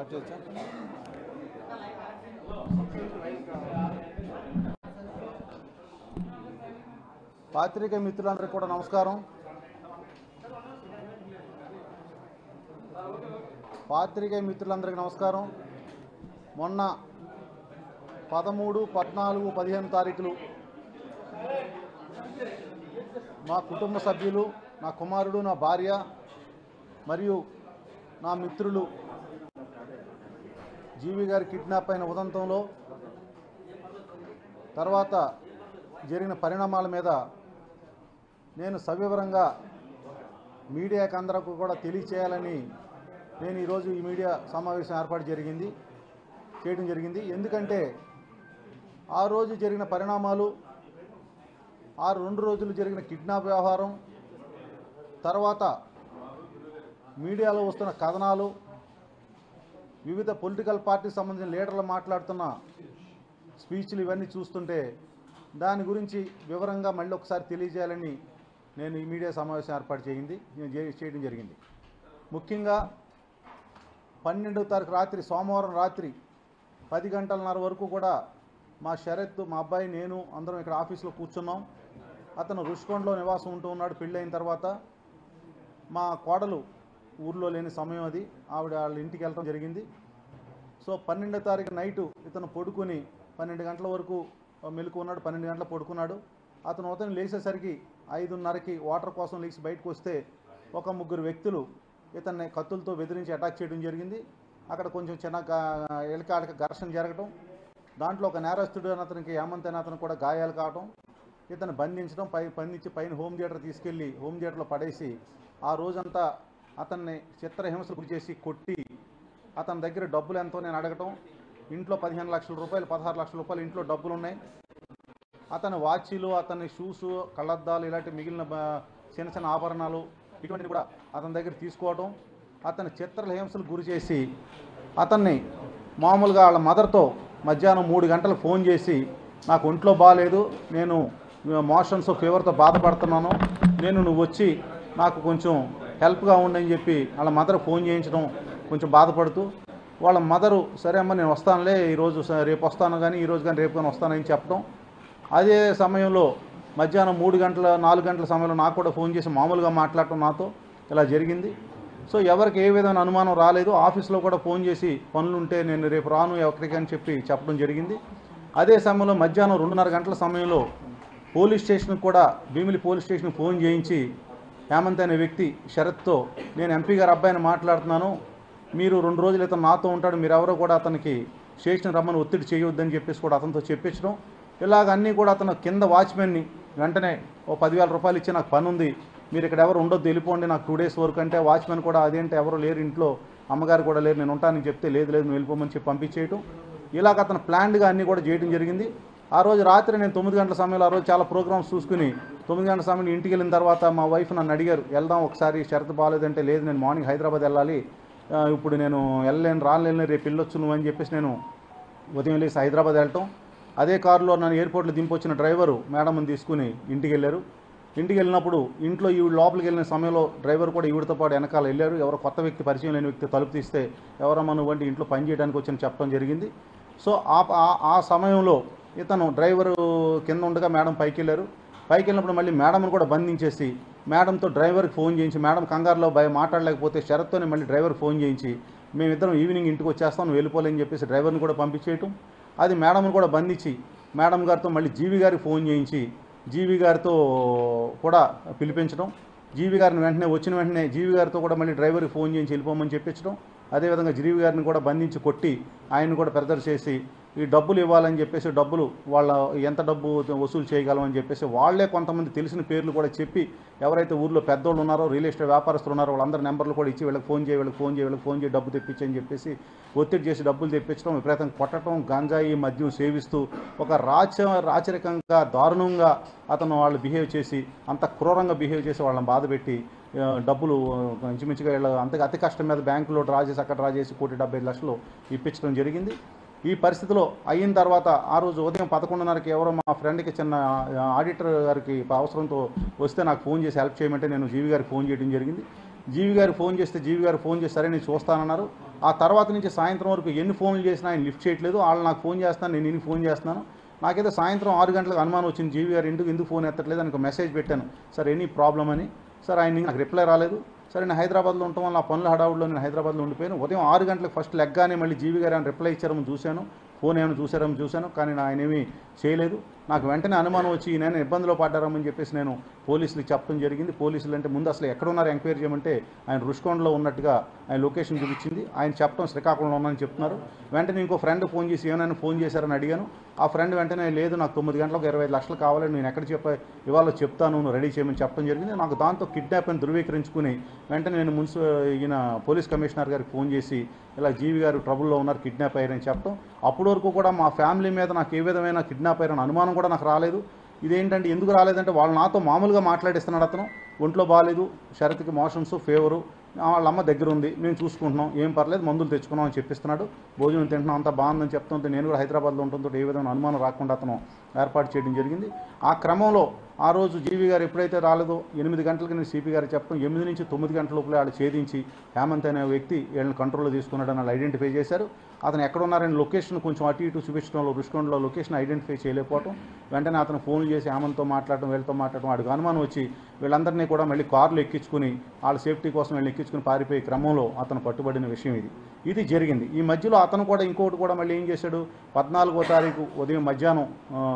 Start చేయొచ్చా పాత్రిక మిత్రులందరికీ కూడా నమస్కారం పాత్రిక మిత్రులందరికీ నమస్కారం మొన్న పదమూడు పద్నాలుగు పదిహేను తారీఖులు మా కుటుంబ సభ్యులు నా కుమారుడు నా భార్య మరియు నా మిత్రులు జీవి గారి కిడ్నాప్ అయిన ఉదంతంలో తర్వాత జరిగిన పరిణామాల మీద నేను సవివరంగా మీడియాకి అందరకు కూడా తెలియచేయాలని నేను ఈరోజు ఈ మీడియా సమావేశం ఏర్పాటు జరిగింది చేయడం జరిగింది ఎందుకంటే ఆ రోజు జరిగిన పరిణామాలు ఆ రెండు రోజులు జరిగిన కిడ్నాప్ వ్యవహారం తర్వాత మీడియాలో వస్తున్న కథనాలు వివిధ పొలిటికల్ పార్టీకి సంబంధించిన లీడర్లు మాట్లాడుతున్న స్పీచ్లు ఇవన్నీ చూస్తుంటే దాని గురించి వివరంగా మళ్ళీ ఒకసారి తెలియజేయాలని నేను ఈ మీడియా సమావేశం ఏర్పాటు చేయింది చే- చేయడం జరిగింది ముఖ్యంగా పన్నెండవ తారీఖు రాత్రి సోమవారం రాత్రి పది గంటలన్నర వరకు కూడా మా శరత్ మా అబ్బాయి నేను అందరం ఇక్కడ ఆఫీస్లో కూర్చున్నాం అతను రుషికొండలో నివాసం ఉంటూ ఉన్నాడు పెళ్ళైన తర్వాత మా కోడలు ఊర్లో లేని సమయం అది ఆవిడ వాళ్ళ ఇంటికి వెళ్ళడం జరిగింది సో పన్నెండో తారీఖు నైటు ఇతను పడుకొని పన్నెండు గంటల వరకు మెలకు ఉన్నాడు పన్నెండు గంటల పడుకున్నాడు అతను ఉదయం లేచేసరికి ఐదున్నరకి వాటర్ కోసం లేచి బయటకు వస్తే ఒక ముగ్గురు వ్యక్తులు ఇతన్ని కత్తులతో బెదిరించి అటాక్ చేయడం జరిగింది అక్కడ కొంచెం చిన్న గా- ఎలకాడక ఘర్షణ జరగడం దాంట్లో ఒక నేరస్తుడు అని అతనికి హేమంత్ అని అతను కూడా గాయాలు కావడం ఇతను బంధించడం పై బంధించి పైన హోమ్ థియేటర్ తీసుకెళ్ళి హోమ్ థియేటర్లో పడేసి ఆ రోజంతా అతన్ని చిత్రహింసలు గురి చేసి కొట్టి అతని దగ్గర డబ్బులు ఎంతో నేను అడగటం ఇంట్లో పదిహేను లక్షల రూపాయలు పదహారు లక్షల రూపాయలు ఇంట్లో డబ్బులు ఉన్నాయి అతని వాచీలు అతని షూస్ కళ్ళద్దాలు ఇలాంటి మిగిలిన బ- చిన్న చిన్న ఆభరణాలు ఇటువంటివి కూడా అతని దగ్గర తీసుకోవటం అతని చిత్రహింసలు గురి చేసి అతన్ని మామూలుగా వాళ్ళ మదర్తో మధ్యాహ్నం మూడు గంటలు ఫోన్ చేసి నాకు ఒంట్లో బాగాలేదు నేను మోషన్స్ ఫీవర్తో బాధపడుతున్నాను నేను నువ్వు వచ్చి నాకు కొంచెం హెల్ప్గా ఉండని చెప్పి వాళ్ళ మదర్ ఫోన్ చేయించడం కొంచెం బాధపడుతూ వాళ్ళ మదరు సరే అమ్మ నేను వస్తానులే ఈరోజు స- రేపు వస్తాను కానీ ఈరోజు కానీ రేపు కానీ వస్తానని చెప్పడం అదే సమయంలో మధ్యాహ్నం మూడు గంటల నాలుగు గంటల సమయంలో నాకు కూడా ఫోన్ చేసి మామూలుగా మాట్లాడటం నాతో ఇలా జరిగింది సో ఎవరికి ఏ విధమైన అనుమానం రాలేదు ఆఫీస్లో కూడా ఫోన్ చేసి పనులుంటే నేను రేపు రాను ఎక్కడికి అని చెప్పి చెప్పడం జరిగింది అదే సమయంలో మధ్యాహ్నం రెండున్నర గంటల సమయంలో పోలీస్ స్టేషన్కి కూడా భీమిలి పోలీస్ స్టేషన్కి ఫోన్ చేయించి హేమంత్ అనే వ్యక్తి షరత్తో నేను ఎంపీ గారి అబ్బాయిని మాట్లాడుతున్నాను మీరు రెండు రోజులు ఇతను నాతో ఉంటాడు మీరు ఎవరో కూడా అతనికి స్టేషన్ రమ్మని ఒత్తిడి చేయొద్దని చెప్పేసి కూడా అతనితో చెప్పించడం ఇలాగ అన్నీ కూడా అతను కింద వాచ్మెన్ని వెంటనే ఓ పదివేల రూపాయలు ఇచ్చి నాకు పని ఉంది మీరు ఇక్కడ ఎవరు ఉండొద్దు వెళ్ళిపోండి నాకు టూ డేస్ వరకు అంటే వాచ్మెన్ కూడా అదేంటి ఎవరు లేరు ఇంట్లో అమ్మగారు కూడా లేరు నేను ఉంటానని చెప్తే లేదు లేదు నువ్వు వెళ్ళిపోమని చెప్పి పంపించేయటం ఇలాగ అతను ప్లాన్డ్గా అన్నీ కూడా చేయడం జరిగింది ఆ రోజు రాత్రి నేను తొమ్మిది గంటల సమయంలో ఆ రోజు చాలా ప్రోగ్రామ్స్ చూసుకుని తొమ్మిది గంటల సమయంలో ఇంటికి వెళ్ళిన తర్వాత మా వైఫ్ నన్ను అడిగారు వెళ్దాం ఒకసారి షరతు బాగాలేదంటే లేదు నేను మార్నింగ్ హైదరాబాద్ వెళ్ళాలి ఆ, ఇప్పుడు నేను వెళ్ళలేను రాలేను రేపు వెళ్ళొచ్చు నువ్వు అని చెప్పేసి నేను ఉదయం లేసి హైదరాబాద్ వెళ్ళటం అదే కారులో నన్ను ఎయిర్పోర్ట్లో దింపొచ్చిన డ్రైవరు మేడంని తీసుకుని ఇంటికి వెళ్ళారు ఇంటికి వెళ్ళినప్పుడు ఇంట్లో ఈవిడ లోపలికి వెళ్ళిన సమయంలో డ్రైవర్ కూడా ఈవిడతో పాటు వెనకాల వెళ్ళారు ఎవరో కొత్త వ్యక్తి పరిచయం లేని వ్యక్తి తలుపు తీస్తే ఎవరమ్మా నువ్వు వంటి ఇంట్లో పని చేయడానికి వచ్చని చెప్పడం జరిగింది సో ఆ ఆ- ఆ సమయంలో ఇతను డ్రైవరు కింద ఉండగా మేడం పైకి వెళ్ళారు పైకి వెళ్ళినప్పుడు మళ్ళీ మేడంను కూడా బంధించేసి మేడంతో డ్రైవర్కి ఫోన్ చేయించి మేడం కంగారులో భయ మాట్లాడలేకపోతే షరత్తోనే మళ్ళీ డ్రైవర్ ఫోన్ చేయించి మేమిద్దరం ఈవినింగ్ ఇంటికి వచ్చేస్తాం నువ్వు వెళ్ళిపోలేని చెప్పేసి డ్రైవర్ని కూడా పంపించేయటం అది మేడంను కూడా బంధించి మేడం గారితో మళ్ళీ జీవి గారికి ఫోన్ చేయించి జీవి గారితో కూడా పిలిపించడం జీవి గారిని వెంటనే వచ్చిన వెంటనే జీవి గారితో కూడా మళ్ళీ డ్రైవర్కి ఫోన్ చేయించి వెళ్ళిపోమని చెప్పించడం అదేవిధంగా జీవి గారిని కూడా బంధించి కొట్టి ఆయన కూడా ప్రెజర్ చేసి ఈ డబ్బులు ఇవ్వాలని చెప్పేసి డబ్బులు వాళ్ళ ఎంత డబ్బు వసూలు చేయగలమని చెప్పేసి వాళ్ళే కొంతమంది తెలిసిన పేర్లు కూడా చెప్పి ఎవరైతే ఊర్లో పెద్దోళ్ళు ఉన్నారో రియల్ ఎస్టేట్ వ్యాపారస్తులు ఉన్నారో వాళ్ళందరి నెంబర్లు కూడా ఇచ్చి వీళ్ళకి ఫోన్ చేయి వీళ్ళకి ఫోన్ చేయి వీళ్ళకి ఫోన్ చేయి డబ్బు తెప్పించి అని చెప్పేసి ఒత్తిడి చేసి డబ్బులు తెప్పించడం విపరీతంగా కొట్టడం గంజాయి మద్యం సేవిస్తూ ఒక రాచ రాచరికంగా దారుణంగా అతను వాళ్ళు బిహేవ్ చేసి అంత క్రూరంగా బిహేవ్ చేసి వాళ్ళని బాధపెట్టి ఆ, డబ్బులు ఆ, ఇంచుమించుగా వీళ్ళ అంత అతి కష్టం మీద బ్యాంకులో డ్రా చేసి అక్కడ డ్రా చేసి కోటి డెబ్బై ఐదు లక్షలు ఇప్పించడం జరిగింది ఈ పరిస్థితిలో అయిన తర్వాత ఆ రోజు ఉదయం పదకొండున్నరకి ఎవరో మా ఫ్రెండ్కి చిన్న ఆ, ఆడిటర్ గారికి అవసరంతో వస్తే నాకు ఫోన్ చేసి హెల్ప్ చేయమంటే నేను జీవి గారికి ఫోన్ చేయడం జరిగింది జీవి గారికి ఫోన్ చేస్తే జీవి గారు ఫోన్ చేసి సరే నేను చూస్తానన్నారు ఆ తర్వాత నుంచి సాయంత్రం వరకు ఎన్ని ఫోన్లు చేసినా ఆయన లిఫ్ట్ చేయట్లేదు వాళ్ళు నాకు ఫోన్ చేస్తాను నేను ఇన్ని ఫోన్ చేస్తున్నాను నాకైతే సాయంత్రం ఆరు గంటలకు అనుమానం వచ్చింది జీవి గారు ఎందుకు ఎందుకు ఫోన్ ఎత్తట్లేదు అని ఒక మెసేజ్ పెట్టాను సార్ ఎనీ ప్రాబ్లం అని సార్ ఆయన నాకు రిప్లై రాలేదు సరే నేను హైదరాబాద్లో ఉండటం వల్ల ఆ పనుల హడావుడిలో నేను హైదరాబాద్లో ఉండిపోయాను ఉదయం ఆరు గంటలకు ఫస్ట్ లెగ్గానే మళ్ళీ జీవి గారు ఆయన రిప్లై ఇచ్చారని చూశాను ఫోన్ ఏమైనా చూసారని చూశాను కానీ నా ఆయన ఏమీ చేయలేదు నాకు వెంటనే అనుమానం వచ్చి నేను ఇబ్బందిలో పడ్డారని చెప్పేసి నేను పోలీసులకు చెప్పడం జరిగింది పోలీసులు అంటే ముందు అసలు ఎక్కడ ఉన్నారు ఎంక్వైరీ చేయమంటే ఆయన రుషికొండలో ఉన్నట్టుగా ఆయన లొకేషన్ చూపించింది ఆయన చెప్పడం శ్రీకాకుళంలో ఉన్నానని చెప్తున్నారు వెంటనే ఇంకో ఫ్రెండ్ ఫోన్ చేసి ఏమైనా ఫోన్ చేశారని అడిగాను ఆ ఫ్రెండ్ వెంటనే లేదు నాకు తొమ్మిది గంటలకు ఇరవై ఐదు లక్షలు కావాలని నేను ఎక్కడ చెప్ప ఇవాళ చెప్తాను నువ్వు రెడీ చేయమని చెప్పడం జరిగింది నాకు దాంతో కిడ్నాప్ అని ధృవీకరించుకుని వెంటనే నేను మున్సి ఈయన పోలీస్ కమిషనర్ గారికి ఫోన్ చేసి ఇలా జీవి గారు ట్రబుల్లో ఉన్నారు కిడ్నాప్ అయ్యారని చెప్పడం అప్పటి వరకు కూడా మా ఫ్యామిలీ మీద నాకు ఏ విధమైన కిడ్నాప్ అయ్యారని అనుమానం కూడా నాకు రాలేదు ఇదేంటంటే ఎందుకు రాలేదంటే వాళ్ళు నాతో మామూలుగా మాట్లాడిస్తున్నాడు అతను ఒంట్లో బాగాలేదు షరత్కి మోషన్స్ ఫేవరు వాళ్ళ అమ్మ దగ్గర ఉంది మేము చూసుకుంటున్నాం ఏం పర్లేదు మందులు తెచ్చుకున్నాం అని చెప్పిస్తున్నాడు భోజనం తింటున్నాం అంతా బాగుందని చెప్తుంటే నేను కూడా హైదరాబాద్లో ఉంటుందో ఏ విధమైన అనుమానం రాకుండా అతను ఏర్పాటు చేయడం జరిగింది ఆ క్రమంలో ఆ రోజు జీవి గారు ఎప్పుడైతే రాలేదో ఎనిమిది గంటలకి నేను సిపి గారు చెప్పడం ఎనిమిది నుంచి తొమ్మిది గంటల లోపలే వాళ్ళు ఛేదించి హేమంత్ అనే వ్యక్తి వీళ్ళని కంట్రోల్లో తీసుకున్నాడని వాళ్ళు ఐడెంటిఫై చేశారు అతను ఎక్కడ ఉన్నారని లొకేషన్ కొంచెం అటు ఇటు చూపించడంలో రుషికొండలో లొకేషన్ ఐడెంటిఫై చేయలేకపోవడం వెంటనే అతను ఫోన్ చేసి హేమంత్తో మాట్లాడటం వీళ్ళతో మాట్లాడటం వాడికి అనుమానం వచ్చి వీళ్ళందరినీ కూడా మళ్ళీ కార్లు ఎక్కించుకుని వాళ్ళ సేఫ్టీ కోసం వీళ్ళని ఎక్కించుకుని పారిపోయే క్రమంలో అతను పట్టుబడిన విషయం ఇది ఇది జరిగింది ఈ మధ్యలో అతను కూడా ఇంకోటి కూడా మళ్ళీ ఏం చేశాడు పద్నాలుగో తారీఖు ఉదయం మధ్యాహ్నం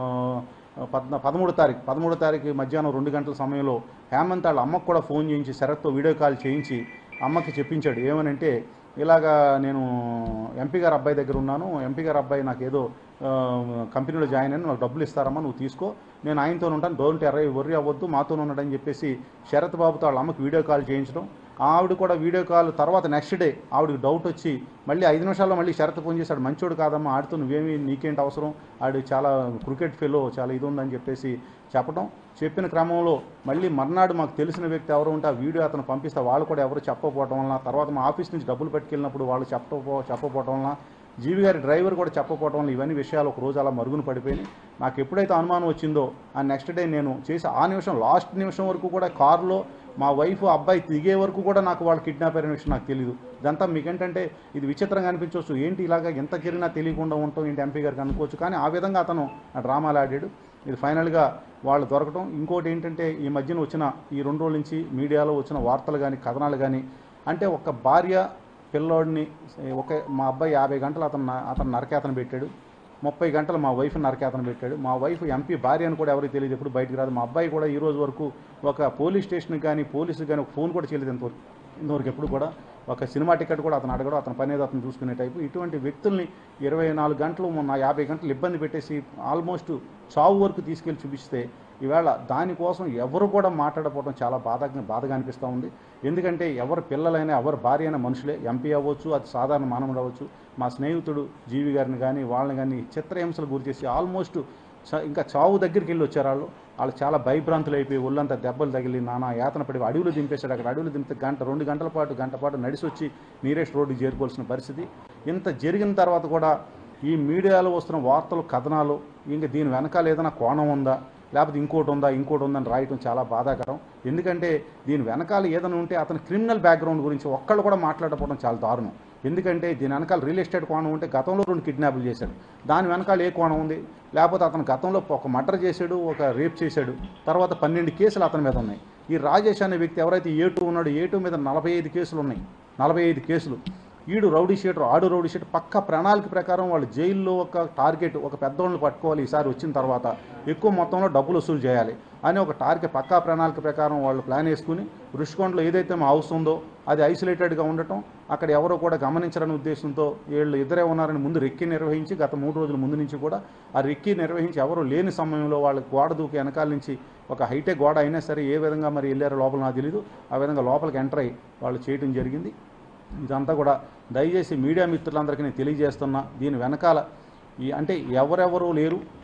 ఆ, పద్నా పదమూడో తారీఖు పదమూడో తారీఖు మధ్యాహ్నం రెండు గంటల సమయంలో హేమంత్ వాళ్ళ అమ్మకు కూడా ఫోన్ చేయించి శరత్తో వీడియో కాల్ చేయించి అమ్మకి చెప్పించాడు ఏమనంటే ఇలాగా నేను ఎంపీ గారు అబ్బాయి దగ్గర ఉన్నాను ఎంపీ గారు అబ్బాయి నాకు ఏదో ఆ, కంపెనీలో జాయిన్ అయిన నాకు డబ్బులు ఇస్తారమ్మా నువ్వు తీసుకో నేను ఆయనతో ఉంటాను డోంట్ ఎర్రై వర్రీ అవ్వద్దు మాతో ఉన్నాడని చెప్పేసి శరత్ బాబుతో వాళ్ళ అమ్మకి వీడియో కాల్ చేయించడం ఆవిడ కూడా వీడియో కాల్ తర్వాత నెక్స్ట్ డే ఆవిడకి డౌట్ వచ్చి మళ్ళీ ఐదు నిమిషాల్లో మళ్ళీ షరత్ ఫోన్ చేశాడు మంచోడు కాదమ్మా ఆడితో నువ్వేమి నీకేంటి అవసరం ఆడు చాలా క్రికెట్ ఫెలో చాలా ఇది ఉందని చెప్పేసి చెప్పడం చెప్పిన క్రమంలో మళ్ళీ మర్నాడు మాకు తెలిసిన వ్యక్తి ఎవరు ఉంటే ఆ వీడియో అతను పంపిస్తే వాళ్ళు కూడా ఎవరు చెప్పకపోవడం వలన తర్వాత మా ఆఫీస్ నుంచి డబ్బులు పట్టుకెళ్ళినప్పుడు వాళ్ళు చెప్పపో చెప్పకపోవడం వలన జీవి గారి డ్రైవర్ కూడా చెప్పకపోవడం వల్ల ఇవన్నీ విషయాలు ఒక రోజు అలా మరుగున పడిపోయినాయి నాకు ఎప్పుడైతే అనుమానం వచ్చిందో ఆ నెక్స్ట్ డే నేను చేసి ఆ నిమిషం లాస్ట్ నిమిషం వరకు కూడా కారులో మా వైఫ్ అబ్బాయి దిగే వరకు కూడా నాకు వాళ్ళు కిడ్నాప్ అయిన విషయం నాకు తెలియదు ఇదంతా మీకేంటంటే ఇది విచిత్రంగా అనిపించవచ్చు ఏంటి ఇలాగా ఎంత జరిగినా తెలియకుండా ఉంటాం ఏంటి ఎంపీ గారికి అనుకోవచ్చు కానీ ఆ విధంగా అతను ఆ డ్రామాలు ఆడాడు ఇది ఫైనల్గా వాళ్ళు దొరకటం ఇంకోటి ఏంటంటే ఈ మధ్యన వచ్చిన ఈ రెండు రోజుల నుంచి మీడియాలో వచ్చిన వార్తలు కానీ కథనాలు కానీ అంటే ఒక భార్య పిల్లోడిని ఒక మా అబ్బాయి యాభై గంటలు అతను న- అతను నరకేతను పెట్టాడు ముప్పై గంటలు మా వైఫ్ నరకేతను పెట్టాడు మా వైఫ్ ఎంపీ భార్య అని కూడా ఎవరికి తెలియదు ఎప్పుడు బయటకు రాదు మా అబ్బాయి కూడా ఈ రోజు వరకు ఒక పోలీస్ స్టేషన్కి కానీ పోలీసుకి కానీ ఒక ఫోన్ కూడా చేయలేదు ఇంతవరకు ఇంతవరకు ఎప్పుడు కూడా ఒక సినిమా టికెట్ కూడా అతను అడగడం అతని పని ఏదో అతను చూసుకునే టైపు ఇటువంటి వ్యక్తుల్ని ఇరవై నాలుగు గంటలు మొన్న యాభై గంటలు ఇబ్బంది పెట్టేసి ఆల్మోస్ట్ చావు వరకు తీసుకెళ్ళి చూపిస్తే ఈవేళ దానికోసం ఎవరు కూడా మాట్లాడకపోవడం చాలా బాధ బాధగా అనిపిస్తూ ఉంది ఎందుకంటే ఎవరు పిల్లలైనా ఎవరు భార్య అయినా మనుషులే ఎంపీ అవ్వచ్చు అది సాధారణ మానవుడు అవ్వచ్చు మా స్నేహితుడు జీవి గారిని కానీ వాళ్ళని కానీ చిత్రహింసలు గురి చేసి ఆల్మోస్ట్ చ- ఇంకా చావు దగ్గరికి వెళ్ళి వచ్చారు వాళ్ళు వాళ్ళు చాలా భయభ్రాంతులు అయిపోయి ఒళ్ళంతా దెబ్బలు తగిలి నానా యాతన పడి అడవులు దింపేశాడు అక్కడ అడవులు దింపితే గంట రెండు గంటల పాటు గంట పాటు నడిచి వచ్చి నీరెస్ట్ రోడ్డుకి చేరుకోవాల్సిన పరిస్థితి ఇంత జరిగిన తర్వాత కూడా ఈ మీడియాలో వస్తున్న వార్తలు కథనాలు ఇంకా దీని వెనకాల ఏదైనా కోణం ఉందా లేకపోతే ఇంకోటి ఉందా ఇంకోటి ఉందని రాయటం చాలా బాధాకరం ఎందుకంటే దీని వెనకాల ఏదైనా ఉంటే అతని క్రిమినల్ బ్యాక్గ్రౌండ్ గురించి ఒక్కళ్ళు కూడా మాట్లాడకపోవడం చాలా దారుణం ఎందుకంటే దీని వెనకాల రియల్ ఎస్టేట్ కోణం ఉంటే గతంలో రెండు కిడ్నాపులు చేశాడు దాని వెనకాల ఏ కోణం ఉంది లేకపోతే అతను గతంలో ఒక మర్డర్ చేశాడు ఒక రేప్ చేశాడు తర్వాత పన్నెండు కేసులు అతని మీద ఉన్నాయి ఈ రాజేష్ అనే వ్యక్తి ఎవరైతే ఏ టూ ఉన్నాడో ఏ టూ మీద నలభై ఐదు కేసులు ఉన్నాయి నలభై ఐదు కేసులు ఈడు రౌడీ షీటర్ ఆడు రౌడీ షీటర్ పక్క ప్రణాళిక ప్రకారం వాళ్ళు జైల్లో ఒక టార్గెట్ ఒక పెద్దోళ్ళని పట్టుకోవాలి ఈసారి వచ్చిన తర్వాత ఎక్కువ మొత్తంలో డబ్బులు వసూలు చేయాలి అని ఒక టార్గెట్ పక్కా ప్రణాళిక ప్రకారం వాళ్ళు ప్లాన్ వేసుకుని రుషికొండలో ఏదైతే మా హౌస్ ఉందో అది ఐసోలేటెడ్గా ఉండటం అక్కడ ఎవరో కూడా గమనించరని ఉద్దేశంతో వీళ్ళు ఇద్దరే ఉన్నారని ముందు రెక్కి నిర్వహించి గత మూడు రోజుల ముందు నుంచి కూడా ఆ రెక్కి నిర్వహించి ఎవరు లేని సమయంలో వాళ్ళ గోడ దూకి వెనకాల నుంచి ఒక హైటెక్ గోడ అయినా సరే ఏ విధంగా మరి వెళ్ళారో లోపల నాకు తెలియదు ఆ విధంగా లోపలికి ఎంటర్ అయ్యి వాళ్ళు చేయడం జరిగింది ఇదంతా కూడా దయచేసి మీడియా మిత్రులందరికీ నేను తెలియజేస్తున్నా దీని వెనకాల ఈ అంటే ఎవరెవరు లేరు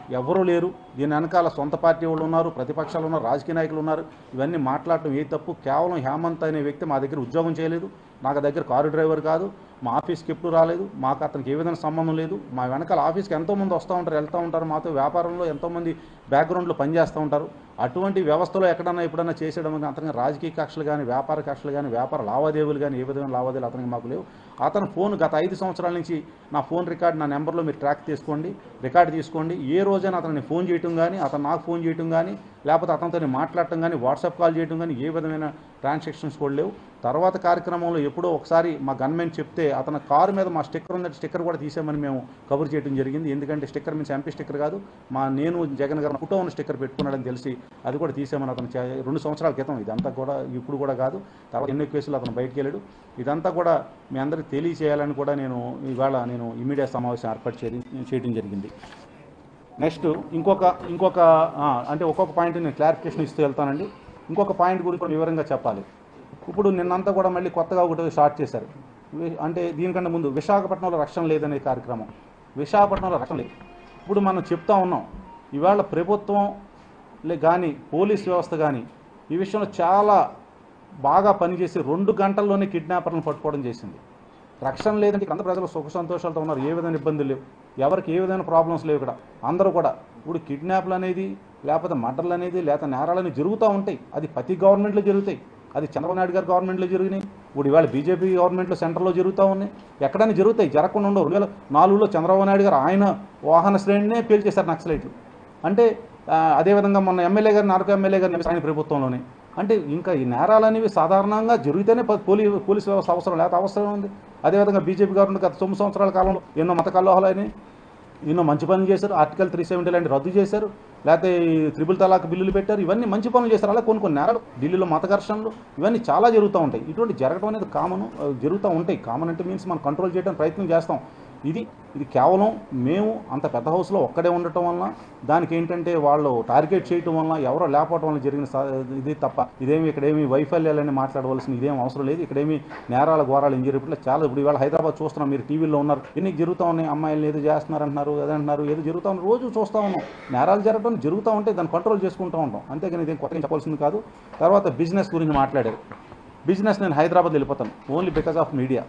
ఎవరూ లేరు దీని వెనకాల సొంత పార్టీ వాళ్ళు ఉన్నారు ప్రతిపక్షాలు ఉన్నారు రాజకీయ నాయకులు ఉన్నారు ఇవన్నీ మాట్లాడటం ఏ తప్పు కేవలం హేమంత్ అనే వ్యక్తి మా దగ్గర ఉద్యోగం చేయలేదు నాకు దగ్గర కారు డ్రైవర్ కాదు మా ఆఫీస్కి ఎప్పుడు రాలేదు మాకు అతనికి ఏ విధంగా సంబంధం లేదు మా వెనకాల ఆఫీస్కి ఎంతోమంది వస్తూ ఉంటారు వెళ్తూ ఉంటారు మాతో వ్యాపారంలో ఎంతోమంది బ్యాక్గ్రౌండ్లో పనిచేస్తూ ఉంటారు అటువంటి వ్యవస్థలో ఎక్కడన్నా ఎప్పుడన్నా చేసేయడం కానీ అతనికి రాజకీయ కక్షలు కానీ వ్యాపార కక్షలు కానీ వ్యాపార లావాదేవీలు కానీ ఏ విధమైన లావాదేవీలు అతనికి మాకు లేవు అతను ఫోన్ గత ఐదు సంవత్సరాల నుంచి నా ఫోన్ రికార్డ్ నా నెంబర్లో మీరు ట్రాక్ తీసుకోండి రికార్డ్ తీసుకోండి ఏ రోజైనా అతన్ని ఫోన్ చేయటం కానీ అతను నాకు ఫోన్ చేయటం కానీ లేకపోతే అతనితో నేను మాట్లాడటం కానీ వాట్సాప్ కాల్ చేయటం కానీ ఏ విధమైన ట్రాన్సాక్షన్స్ కూడా లేవు తర్వాత కార్యక్రమంలో ఎప్పుడో ఒకసారి మా గన్మెన్ చెప్తే అతని కారు మీద మా స్టిక్కర్ ఉందంటే స్టిక్కర్ కూడా తీసామని మేము కవర్ చేయడం జరిగింది ఎందుకంటే స్టిక్కర్ మీన్స్ ఎంపీ స్టిక్కర్ కాదు మా నేను జగన్ గారు ఫోటో ఉన్న స్టిక్కర్ పెట్టుకున్నాడని తెలిసి అది కూడా తీసామని అతను చే- రెండు సంవత్సరాల క్రితం ఇదంతా కూడా ఇప్పుడు కూడా కాదు తర్వాత ఎన్నో కేసులు అతను బయటికి వెళ్ళాడు ఇదంతా కూడా మీ అందరికీ తెలియచేయాలని కూడా నేను ఇవాళ నేను ఈ మీడియా సమావేశం ఏర్పాటు చేయడం చేయడం జరిగింది నెక్స్ట్ ఇంకొక ఇంకొక ఆ, అంటే ఒక్కొక్క పాయింట్ నేను క్లారిఫికేషన్ ఇస్తూ వెళ్తానండి ఇంకొక పాయింట్ గురించి కూడా వివరంగా చెప్పాలి ఇప్పుడు నిన్నంతా కూడా మళ్ళీ కొత్తగా ఒకటి స్టార్ట్ చేశారు వి- అంటే దీనికంటే ముందు విశాఖపట్నంలో రక్షణ లేదనే కార్యక్రమం విశాఖపట్నంలో రక్షణ లేదు ఇప్పుడు మనం చెప్తా ఉన్నాం ఇవాళ ప్రభుత్వం లే కానీ పోలీస్ వ్యవస్థ కానీ ఈ విషయంలో చాలా బాగా పనిచేసి రెండు గంటల్లోనే కిడ్నాపర్లను పట్టుకోవడం చేసింది రక్షణ లేదంటే ఇక్కడ అందరూ ప్రజలు సుఖ సంతోషాలతో ఉన్నారు ఏ విధమైన ఇబ్బందులు లేవు ఎవరికి ఏ విధమైన ప్రాబ్లమ్స్ లేవు ఇక్కడ అందరూ కూడా ఇప్పుడు కిడ్నాప్లు అనేది లేకపోతే మర్డర్లు అనేది లేకపోతే నేరాలు అనేవి జరుగుతూ ఉంటాయి అది ప్రతి గవర్నమెంట్లో జరుగుతాయి అది చంద్రబాబు నాయుడు గారి గవర్నమెంట్లో జరిగినాయి ఇప్పుడు ఇవాళ బీజేపీ గవర్నమెంట్లో సెంటర్లో జరుగుతూ ఉన్నాయి ఎక్కడైనా జరుగుతాయి జరగకుండా ఉండవు రెండు వేల నాలుగులో చంద్రబాబు నాయుడు గారు ఆయన వాహన శ్రేణినే పేల్చేశారు నక్సలైట్లు అంటే ఆ, అదేవిధంగా మొన్న ఎమ్మెల్యే గారు నాలుగు ఎమ్మెల్యే గారు ఆయన ప్రభుత్వంలోనే అంటే ఇంకా ఈ నేరాలు అనేవి సాధారణంగా జరిగితేనే ప- పోలీ పోలీస్ వ్యవస్థ అవసరం లేకపోతే అవసరం ఉంది అదేవిధంగా బీజేపీ గవర్నమెంట్ గత తొమ్మిది సంవత్సరాల కాలంలో ఎన్నో మత కల్లోహాలని ఎన్నో మంచి పనులు చేశారు ఆర్టికల్ త్రీ సెవెంటీ లాంటి రద్దు చేశారు లేకపోతే ఈ త్రిబుల్ తలాక్ బిల్లులు పెట్టారు ఇవన్నీ మంచి పనులు చేశారు అలా కొన్ని కొన్ని నేరాలు ఢిల్లీలో మత ఘర్షణలు ఇవన్నీ చాలా జరుగుతూ ఉంటాయి ఇటువంటి జరగడం అనేది కామన్ జరుగుతూ ఉంటాయి కామన్ అంటే మీన్స్ మనం కంట్రోల్ చేయడానికి ప్రయత్నం చేస్తాం ఇది ఇది కేవలం మేము అంత పెద్ద హౌస్లో ఒక్కడే ఉండటం వలన దానికి ఏంటంటే వాళ్ళు టార్గెట్ చేయటం వలన ఎవరో లేకపోవడం వల్ల జరిగిన సా- ఇది తప్ప ఇదేమి ఇక్కడేమి వైఫల్యాలని మాట్లాడవలసిన ఇదేం అవసరం లేదు ఇక్కడేమి నేరాల ఘోరాలు ఏం జరిగినట్లు చాలా ఇప్పుడు ఇవాళ హైదరాబాద్ చూస్తున్నాం మీరు టీవీలో ఉన్నారు ఎన్ని జరుగుతూ ఉన్నాయి అమ్మాయిలు ఏదో చేస్తున్నారు అంటున్నారు అదే అంటున్నారు ఏదో జరుగుతూ ఉంది రోజు చూస్తూ ఉన్నాం నేరాలు జరగడం జరుగుతూ ఉంటే దాన్ని కంట్రోల్ చేసుకుంటూ ఉంటాం అంతేగాని ఇదేం కొత్తగా చెప్పాల్సింది కాదు తర్వాత బిజినెస్ గురించి మాట్లాడారు బిజినెస్ నేను హైదరాబాద్ వెళ్ళిపోతాను ఓన్లీ బికాస్ ఆఫ్ మీడియా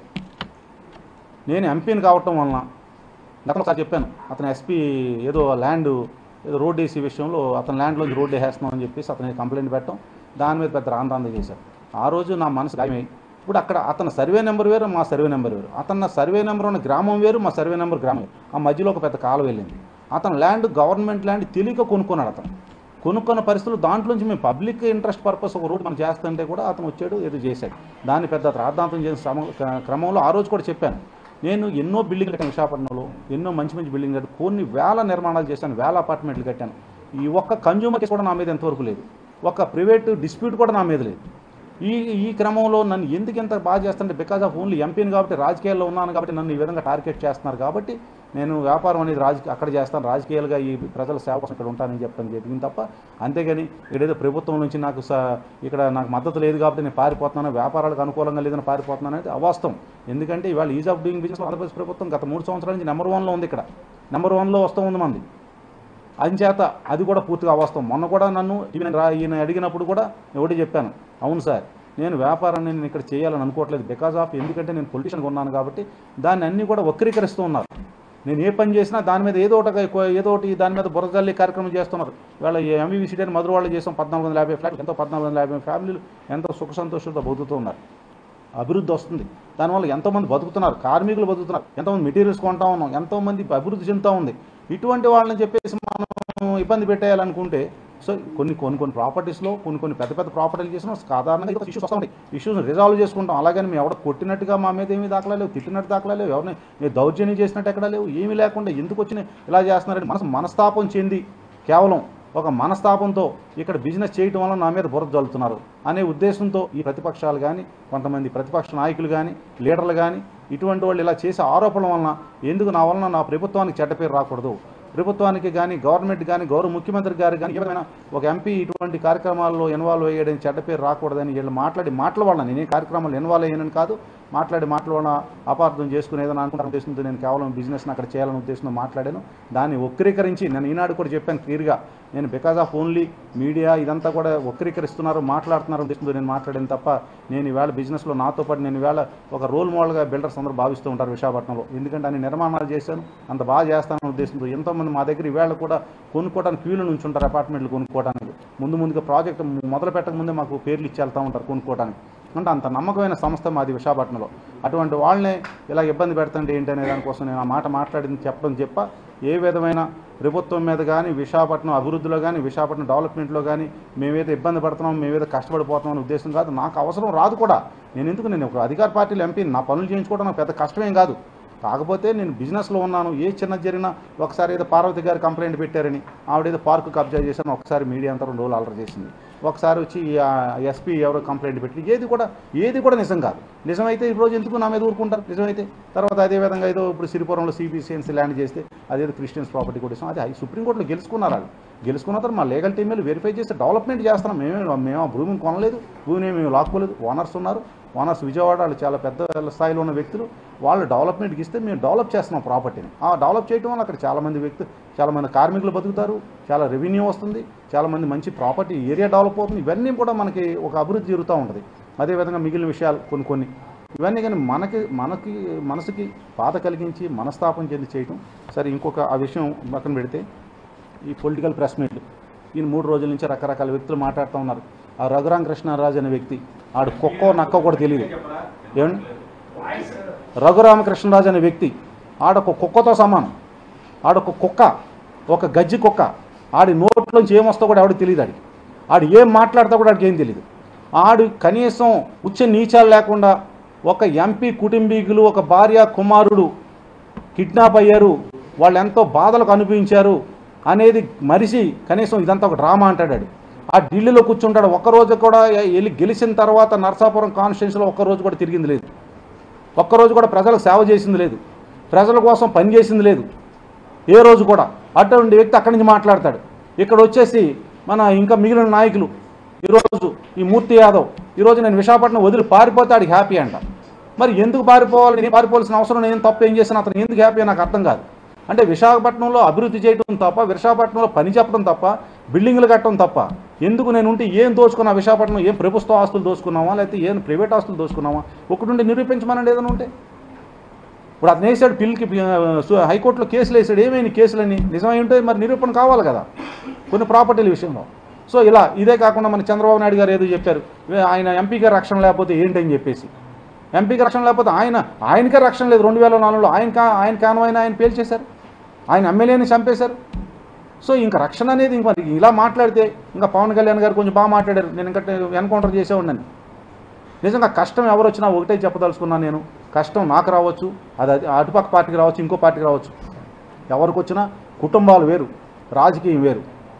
నేను ఎంపీని కావటం వలన గతంలో ఒకసారి చెప్పాను అతను ఎస్పీ ఏదో ల్యాండ్ ఏదో రోడ్ వేసే విషయంలో అతని ల్యాండ్లోంచి రోడ్ వేసేస్తున్నాం అని చెప్పేసి అతని కంప్లైంట్ పెట్టడం దాని మీద పెద్ద రాందాంద చేశారు ఆ రోజు నా మనసు గాయమై ఇప్పుడు అక్కడ అతని సర్వే నెంబర్ వేరు మా సర్వే నెంబర్ వేరు అతని సర్వే నెంబర్ ఉన్న గ్రామం వేరు మా సర్వే నెంబర్ గ్రామం వేరు ఆ మధ్యలో ఒక పెద్ద కాలం వెళ్ళింది అతను ల్యాండ్ గవర్నమెంట్ ల్యాండ్ తెలియక కొనుక్కున్నాడు అతను కొనుక్కున్న పరిస్థితులు దాంట్లోంచి మేము పబ్లిక్ ఇంట్రెస్ట్ పర్పస్ ఒక రోడ్ మనం చేస్తుంటే కూడా అతను వచ్చాడు ఏదో చేశాడు దాన్ని పెద్ద రాద్ధాంతం చేసిన క్రమ- క్రమంలో ఆ రోజు కూడా చెప్పాను నేను ఎన్నో బిల్డింగ్లు కట్టాను విశాఖపట్నంలో ఎన్నో మంచి మంచి బిల్డింగ్ కట్టాను కొన్ని వేల నిర్మాణాలు చేశాను వేల అపార్ట్మెంట్లు కట్టాను ఈ ఒక్క కన్జ్యూమర్ కేసు కూడా నా మీద ఎంతవరకు లేదు ఒక ప్రైవేట్ డిస్ప్యూట్ కూడా నా మీద లేదు ఈ ఈ క్రమంలో నన్ను ఎందుకు ఇంత బాగా చేస్తుంటే బికాజ్ ఆఫ్ ఓన్లీ ఎంపీని కాబట్టి రాజకీయాల్లో ఉన్నాను కాబట్టి నన్ను ఈ విధంగా టార్గెట్ చేస్తున్నారు కాబట్టి నేను వ్యాపారం అనేది రాజకీయ అక్కడ చేస్తాను రాజకీయాలుగా ఈ ప్రజల సేవ కోసం ఇక్కడ ఉంటానని చెప్పడం జరిగింది తప్ప అంతేగాని ఇక్కడేదో ప్రభుత్వం నుంచి నాకు స ఇక్కడ నాకు మద్దతు లేదు కాబట్టి నేను పారిపోతున్నాను వ్యాపారాలకు అనుకూలంగా లేదని పారిపోతున్నాను అనేది అవాస్తవం ఎందుకంటే ఇవాళ ease of doing business Andhra Pradesh ప్రభుత్వం గత మూడు సంవత్సరాల నుంచి నెంబర్ వన్లో ఉంది ఇక్కడ నెంబర్ వన్లో వస్తూ ఉంది మంది అంచేత అది కూడా పూర్తిగా అవాస్తవం మొన్న కూడా నన్ను ఈయన రా ఈయన అడిగినప్పుడు కూడా నేను ఒకటి చెప్పాను అవును సార్ నేను వ్యాపారాన్ని నేను ఇక్కడ చేయాలని అనుకోవట్లేదు బికాజ్ ఆఫ్ ఎందుకంటే నేను పొలిటీషియన్గా ఉన్నాను కాబట్టి దాన్ని అన్నీ కూడా వక్రీకరిస్తూ ఉన్నారు నేను ఏ పని చేసినా దాని మీద ఏదో ఒకటి ఏదో ఒకటి దాని మీద బురదల్లి కార్యక్రమం చేస్తున్నారు ఇవాళ ఎంవీవీ సిటీ అని మధుర వాళ్ళు చేసాం పద్నాలుగు వందల యాభై ఫ్లాట్ ఎంతో పద్నాలుగు వందల యాభై ఫ్యామిలీలు ఎంతో సుఖ సంతోషంతో బతుకుతూ ఉన్నారు అభివృద్ధి వస్తుంది దానివల్ల ఎంతోమంది బతుకుతున్నారు కార్మికులు బతుకుతున్నారు ఎంతోమంది మెటీరియల్స్ కొంటా ఉన్నాం ఎంతోమంది అభివృద్ధి చెందుతూ ఉంది ఇటువంటి వాళ్ళని చెప్పేసి మనం ఇబ్బంది పెట్టేయాలనుకుంటే సో కొన్ని కొన్ని కొన్ని ప్రాపర్టీస్లో కొన్ని కొన్ని పెద్ద పెద్ద ప్రాపర్టీలు చేసిన సాధారణంగా ఇష్యూస్ వస్తూ ఉంటాయి ఇష్యూస్ రిజాల్వ్ చేసుకుంటాం అలాగని మేము ఎవడ కొట్టినట్టుగా మా మీద ఏమీ దాఖలా లేవు తిట్టినట్టు దాఖలా లేవు ఎవరిని మీరు దౌర్జన్యం చేసినట్టు ఎక్కడ లేవు ఏమీ లేకుండా ఎందుకు వచ్చిన ఇలా చేస్తున్నారని మనసు మనస్తాపం చెంది కేవలం ఒక మనస్తాపంతో ఇక్కడ బిజినెస్ చేయటం వల్ల నా మీద బురద జల్లుతున్నారు అనే ఉద్దేశంతో ఈ ప్రతిపక్షాలు కానీ కొంతమంది ప్రతిపక్ష నాయకులు కానీ లీడర్లు కానీ ఇటువంటి వాళ్ళు ఇలా చేసే ఆరోపణల వలన ఎందుకు నా వలన నా ప్రభుత్వానికి చెడ్డ పేరు రాకూడదు ప్రభుత్వానికి కానీ గవర్నమెంట్ కానీ గౌరవ ముఖ్యమంత్రి గారు కానీ ఏమైనా ఒక ఎంపీ ఇటువంటి కార్యక్రమాల్లో ఇన్వాల్వ్ అయ్యాడని చెడ్డ పేరు రాకూడదని వీళ్ళు మాట్లాడి మాటల వల్ల నేనే కార్యక్రమాలు ఇన్వాల్వ్ అయ్యానని కాదు మాట్లాడి మాట్లాడిన అపార్థం చేసుకుని ఏదైనా అనుకుంటున్న ఉద్దేశంతో నేను కేవలం బిజినెస్ని అక్కడ చేయాలనే ఉద్దేశంతో మాట్లాడాను దాన్ని వక్రీకరించి నేను ఈనాడు కూడా చెప్పాను క్లియర్గా నేను బికాజ్ ఆఫ్ ఓన్లీ మీడియా ఇదంతా కూడా వక్రీకరిస్తున్నారు మాట్లాడుతున్నారు ఉద్దేశంతో నేను మాట్లాడాను తప్ప నేను ఈవేళ బిజినెస్లో నాతో పాటు నేను ఈవేళ ఒక రోల్ మోడల్గా బిల్డర్స్ అందరూ భావిస్తూ ఉంటారు విశాఖపట్నంలో ఎందుకంటే అన్ని నిర్మాణాలు చేశాను అంత బాగా చేస్తానన్న ఉద్దేశంతో ఎంతోమంది మా దగ్గర ఈవేళ కూడా కొనుక్కోవడానికి క్యూలు నుంచి ఉంటారు అపార్ట్మెంట్లు కొనుక్కోవడానికి ముందు ముందుగా ప్రాజెక్ట్ మొదలు పెట్టక ముందే మాకు పేర్లు ఇచ్చి వెళ్తూ ఉంటారు కొనుక్కోవడానికి అంటే అంత నమ్మకమైన సంస్థ మాది విశాఖపట్నంలో అటువంటి వాళ్ళనే ఇలా ఇబ్బంది పెడుతుంటే ఏంటి అనే దానికోసం నేను ఆ మాట మాట్లాడింది చెప్పడం చెప్ప ఏ విధమైన ప్రభుత్వం మీద కానీ విశాఖపట్నం అభివృద్ధిలో కానీ విశాఖపట్నం డెవలప్మెంట్లో కానీ మేమేదో ఇబ్బంది పడుతున్నాం మేమేదో కష్టపడిపోతున్నాం అనే ఉద్దేశం కాదు నాకు అవసరం రాదు కూడా నేను ఎందుకు నేను ఒక అధికార పార్టీలో ఎంపీ నా పనులు చేయించుకోవడం నాకు పెద్ద కష్టమేం కాదు కాకపోతే నేను బిజినెస్లో ఉన్నాను ఏ చిన్న జరిగినా ఒకసారి ఏదో పార్వతి గారు కంప్లైంట్ పెట్టారని ఆవిడ ఏదో పార్కు కబ్జా చేశాను ఒకసారి మీడియా అంతా రెండు రోజులు అలర్ చేసింది ఒకసారి వచ్చి ఎస్పీ ఎవరో కంప్లైంట్ పెట్టి ఏది కూడా ఏది కూడా నిజం కాదు నిజమైతే ఈ రోజు ఎందుకు నా మీద ఊరుకుంటారు నిజమైతే తర్వాత అదే విధంగా ఏదో ఇప్పుడు సిరిపురంలో సిబిసిఎన్సీ ల్యాండ్ చేస్తే అదేదో క్రిస్టియన్స్ ప్రాపర్టీ కూడా ఇస్తాం అది హై- సుప్రీంకోర్టులో గెలుచుకున్నారు వాళ్ళు గెలుచుకున్న తర్వాత మా లీగల్ టీమ్ వెళ్ళి వెరిఫై చేసి డెవలప్మెంట్ చేస్తున్నాం మేమే మేము ఆ భూమిని కొనలేదు భూమిని మేము లాక్కోలేదు ఓనర్స్ ఉన్నారు ఓనర్స్ విజయవాడ వాళ్ళు చాలా పెద్ద స్థాయిలో ఉన్న వ్యక్తులు వాళ్ళు డెవలప్మెంట్కి ఇస్తే మేము డెవలప్ చేస్తున్నాం ప్రాపర్టీని ఆ డెవలప్ చేయడం వల్ల అక్కడ చాలామంది వ్యక్తులు చాలామంది కార్మికులు బతుకుతారు చాలా రెవెన్యూ వస్తుంది చాలామంది మంచి ప్రాపర్టీ ఏరియా డెవలప్ అవుతుంది ఇవన్నీ కూడా మనకి ఒక అభివృద్ధి జరుగుతూ ఉంటుంది అదేవిధంగా మిగిలిన విషయాలు కొన్ని కొన్ని ఇవన్నీ కానీ మనకి మనకి మనసుకి బాధ కలిగించి మనస్తాపం చెంది చేయటం సరే ఇంకొక ఆ విషయం పక్కన పెడితే ఈ పొలిటికల్ ప్రెస్ మీట్లు ఈయన మూడు రోజుల నుంచి రకరకాల వ్యక్తులు మాట్లాడుతూ ఉన్నారు ఆ రఘురాం కృష్ణరాజు అనే వ్యక్తి ఆడు కుక్కో నక్కో కూడా తెలియదు ఏమండి రఘురామకృష్ణరాజు అనే వ్యక్తి ఆడొక కుక్కతో సమానం ఆడొక కుక్క ఒక గజ్జి కుక్క ఆడి నోట్లోంచి ఏమొస్తో కూడా ఎవడికి తెలియదు ఆడికి ఆడు ఏం మాట్లాడతా కూడా ఆడికి ఏం తెలియదు ఆడు కనీసం ఉచ్చ నీచాలు లేకుండా ఒక ఎంపీ కుటుంబీకులు ఒక భార్య కుమారుడు కిడ్నాప్ అయ్యారు వాళ్ళు ఎంతో బాధలకు అనుభవించారు అనేది మరిసి కనీసం ఇదంతా ఒక డ్రామా అంటాడు ఆ ఢిల్లీలో కూర్చుంటాడు ఒక్కరోజు కూడా వెళ్ళి గెలిచిన తర్వాత నర్సాపురం కాన్స్టిట్యున్సీలో ఒక్కరోజు కూడా తిరిగింది లేదు ఒక్కరోజు కూడా ప్రజలకు సేవ చేసింది లేదు ప్రజల కోసం పనిచేసింది లేదు ఏ రోజు కూడా అటువంటి వ్యక్తి అక్కడి నుంచి మాట్లాడతాడు ఇక్కడ వచ్చేసి మన ఇంకా మిగిలిన నాయకులు ఈరోజు ఈ మూర్తి యాదవ్ ఈరోజు నేను విశాఖపట్నం వదిలి పారిపోతే ఆడికి హ్యాపీ అంట మరి ఎందుకు పారిపోవాలి నేను పారిపోవాల్సిన అవసరం నేను తప్పు ఏం చేసిన అతను ఎందుకు హ్యాపీ నాకు అర్థం కాదు అంటే విశాఖపట్నంలో అభివృద్ధి చేయడం తప్ప విశాఖపట్నంలో పని చెప్పడం తప్ప బిల్డింగ్లు కట్టడం తప్ప ఎందుకు నేను ఉంటే ఏం దోచుకున్నా విశాఖపట్నం ఏం ప్రభుత్వ ఆస్తులు దోచుకున్నావా లేకపోతే ఏం ప్రైవేట్ ఆస్తులు దోచుకున్నావా ఒకటి ఉండి నిరూపించమనండి ఏదైనా ఉంటే ఇప్పుడు అతను వేసాడు పిల్లికి హైకోర్టులో కేసులు వేసాడు ఏమైంది కేసులని నిజమై ఉంటే మరి నిరూపణ కావాలి కదా కొన్ని ప్రాపర్టీల విషయంలో సో ఇలా ఇదే కాకుండా మన చంద్రబాబు నాయుడు గారు ఏదో చెప్పారు "వే- ఆయన ఎంపీగా రక్షణ లేకపోతే ఏంటని చెప్పేసి ఎంపీకి రక్షణ లేకపోతే ఆయన ఆయనకే రక్షణ లేదు రెండు వేల నాలుగులో ఆయన కా ఆయన కానమైన ఆయన పేల్చేశారు ఆయన ఎమ్మెల్యేని చంపేశారు సో ఇంకా రక్షణ అనేది ఇంక మరి ఇలా మాట్లాడితే ఇంకా పవన్ కళ్యాణ్ గారు కొంచెం బాగా మాట్లాడారు నేను ఇంకా ఎన్కౌంటర్ చేసేవాడిని నిజంగా కష్టం ఎవరు వచ్చినా ఒకటే చెప్పదలుచుకున్నాను నేను కష్టం నాకు రావచ్చు అది అది అటుపక్క పార్టీకి రావచ్చు ఇంకో పార్టీకి రావచ్చు ఎవరికి వచ్చినా కుటుంబాలు వేరు రాజకీయం వేరు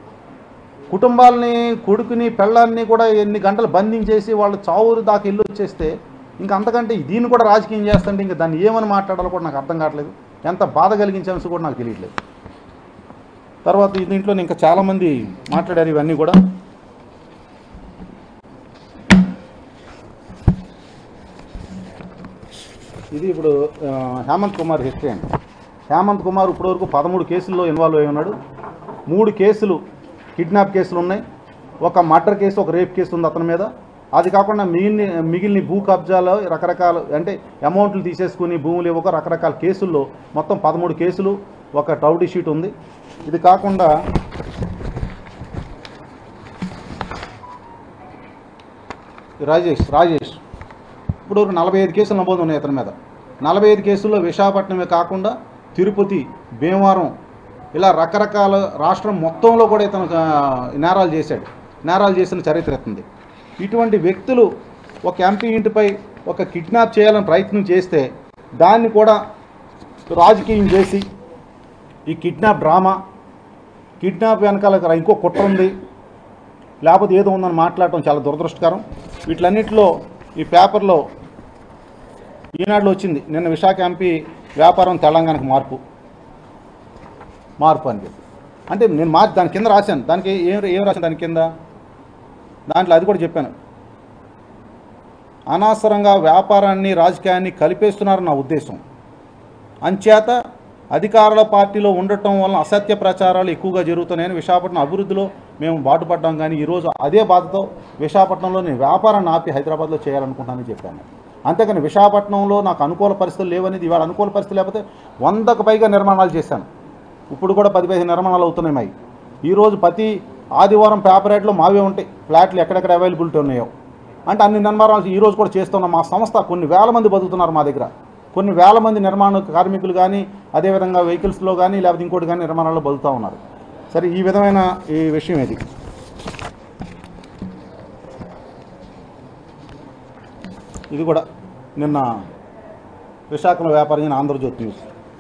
కుటుంబాలని కొడుకుని పెళ్ళాన్ని కూడా ఎన్ని గంటలు బంధించేసి వాళ్ళు చావురు దాకా ఇల్లు వచ్చేస్తే ఇంకా అంతకంటే దీన్ని కూడా రాజకీయం చేస్తుంటే ఇంకా దాన్ని ఏమని మాట్లాడాలో కూడా నాకు అర్థం కావట్లేదు ఎంత బాధ కలిగించే అంశం కూడా నాకు తెలియట్లేదు తర్వాత దీంట్లో ఇంకా చాలామంది మాట్లాడారు ఇవన్నీ కూడా ఇది ఇప్పుడు ఆ, హేమంత్ కుమార్ హిస్టరీ అండి హేమంత్ కుమార్ ఇప్పటివరకు పదమూడు కేసుల్లో ఇన్వాల్వ్ అయి ఉన్నాడు మూడు కేసులు కిడ్నాప్ కేసులు ఉన్నాయి ఒక మర్డర్ కేసు ఒక రేప్ కేసు ఉంది అతని మీద అది కాకుండా మిగిలిన మిగిలిన భూ కబ్జాలో రకరకాల అంటే అమౌంట్లు తీసేసుకుని భూములు ఇవ్వక రకరకాల కేసుల్లో మొత్తం పదమూడు కేసులు ఒక టౌడీ షీట్ ఉంది ఇది కాకుండా రాజేష్ రాజేష్ ఇప్పుడు ఒక నలభై ఐదు కేసులు నమోదు ఉన్నాయి అతని మీద నలభై ఐదు కేసుల్లో విశాఖపట్నమే కాకుండా తిరుపతి భీమవరం ఇలా రకరకాల రాష్ట్రం మొత్తంలో కూడా ఇతను ఆ, నేరాలు చేశాడు నేరాలు చేసిన చరిత్ర ఇస్తుంది ఇటువంటి వ్యక్తులు ఒక ఎంపీ ఇంటిపై ఒక కిడ్నాప్ చేయాలని ప్రయత్నం చేస్తే దాన్ని కూడా రాజకీయం చేసి ఈ కిడ్నాప్ డ్రామా కిడ్నాప్ వెనకాల ఇంకో కుట్ర ఉంది లేకపోతే ఏదో ఉందని మాట్లాడటం చాలా దురదృష్టకరం వీటిలన్నిటిలో ఈ పేపర్లో ఈనాడులో వచ్చింది నిన్న విశాఖ ఎంపీ వ్యాపారం తెలంగాణకు మార్పు మార్పు అని చెప్పి అంటే నేను మార్చి దాని కింద రాశాను దానికి ఏం ఏం రాశాను దాని కింద దాంట్లో అది కూడా చెప్పాను అనవసరంగా వ్యాపారాన్ని రాజకీయాన్ని కలిపేస్తున్నారు నా ఉద్దేశం అంచేత అధికారుల పార్టీలో ఉండటం వలన అసత్య ప్రచారాలు ఎక్కువగా జరుగుతున్నాయని విశాఖపట్నం అభివృద్ధిలో మేము బాటుపడ్డాం కానీ ఈరోజు అదే బాధతో విశాఖపట్నంలో నేను వ్యాపారాన్ని ఆపి హైదరాబాద్లో చేయాలనుకుంటానని చెప్పాను అంతేకాని విశాఖపట్నంలో నాకు అనుకూల పరిస్థితులు లేవనేది ఇవాళ అనుకూల పరిస్థితులు లేకపోతే వందకు పైగా నిర్మాణాలు చేశాను ఇప్పుడు కూడా పది పదిహేను నిర్మాణాలు అవుతున్నాయి మావి ఈరోజు ప్రతి ఆదివారం పేపర్ రేట్లో మావే ఉంటాయి ఫ్లాట్లు ఎక్కడెక్కడ అవైలబిలిటీ ఉన్నాయో అంటే అన్ని నిర్మాణాలు ఈ రోజు కూడా చేస్తున్నాం మా సంస్థ కొన్ని వేల మంది బతుకుతున్నారు మా దగ్గర కొన్ని వేల మంది నిర్మాణ కార్మికులు కానీ అదేవిధంగా వెహికల్స్లో కానీ లేకపోతే ఇంకోటి కానీ నిర్మాణాల్లో బతుకుతూ ఉన్నారు సరే ఈ విధమైన ఈ విషయం ఇది ఇది కూడా నిన్న విశాఖలో వ్యాపారం చేసిన ఆంధ్రజ్యోతి న్యూస్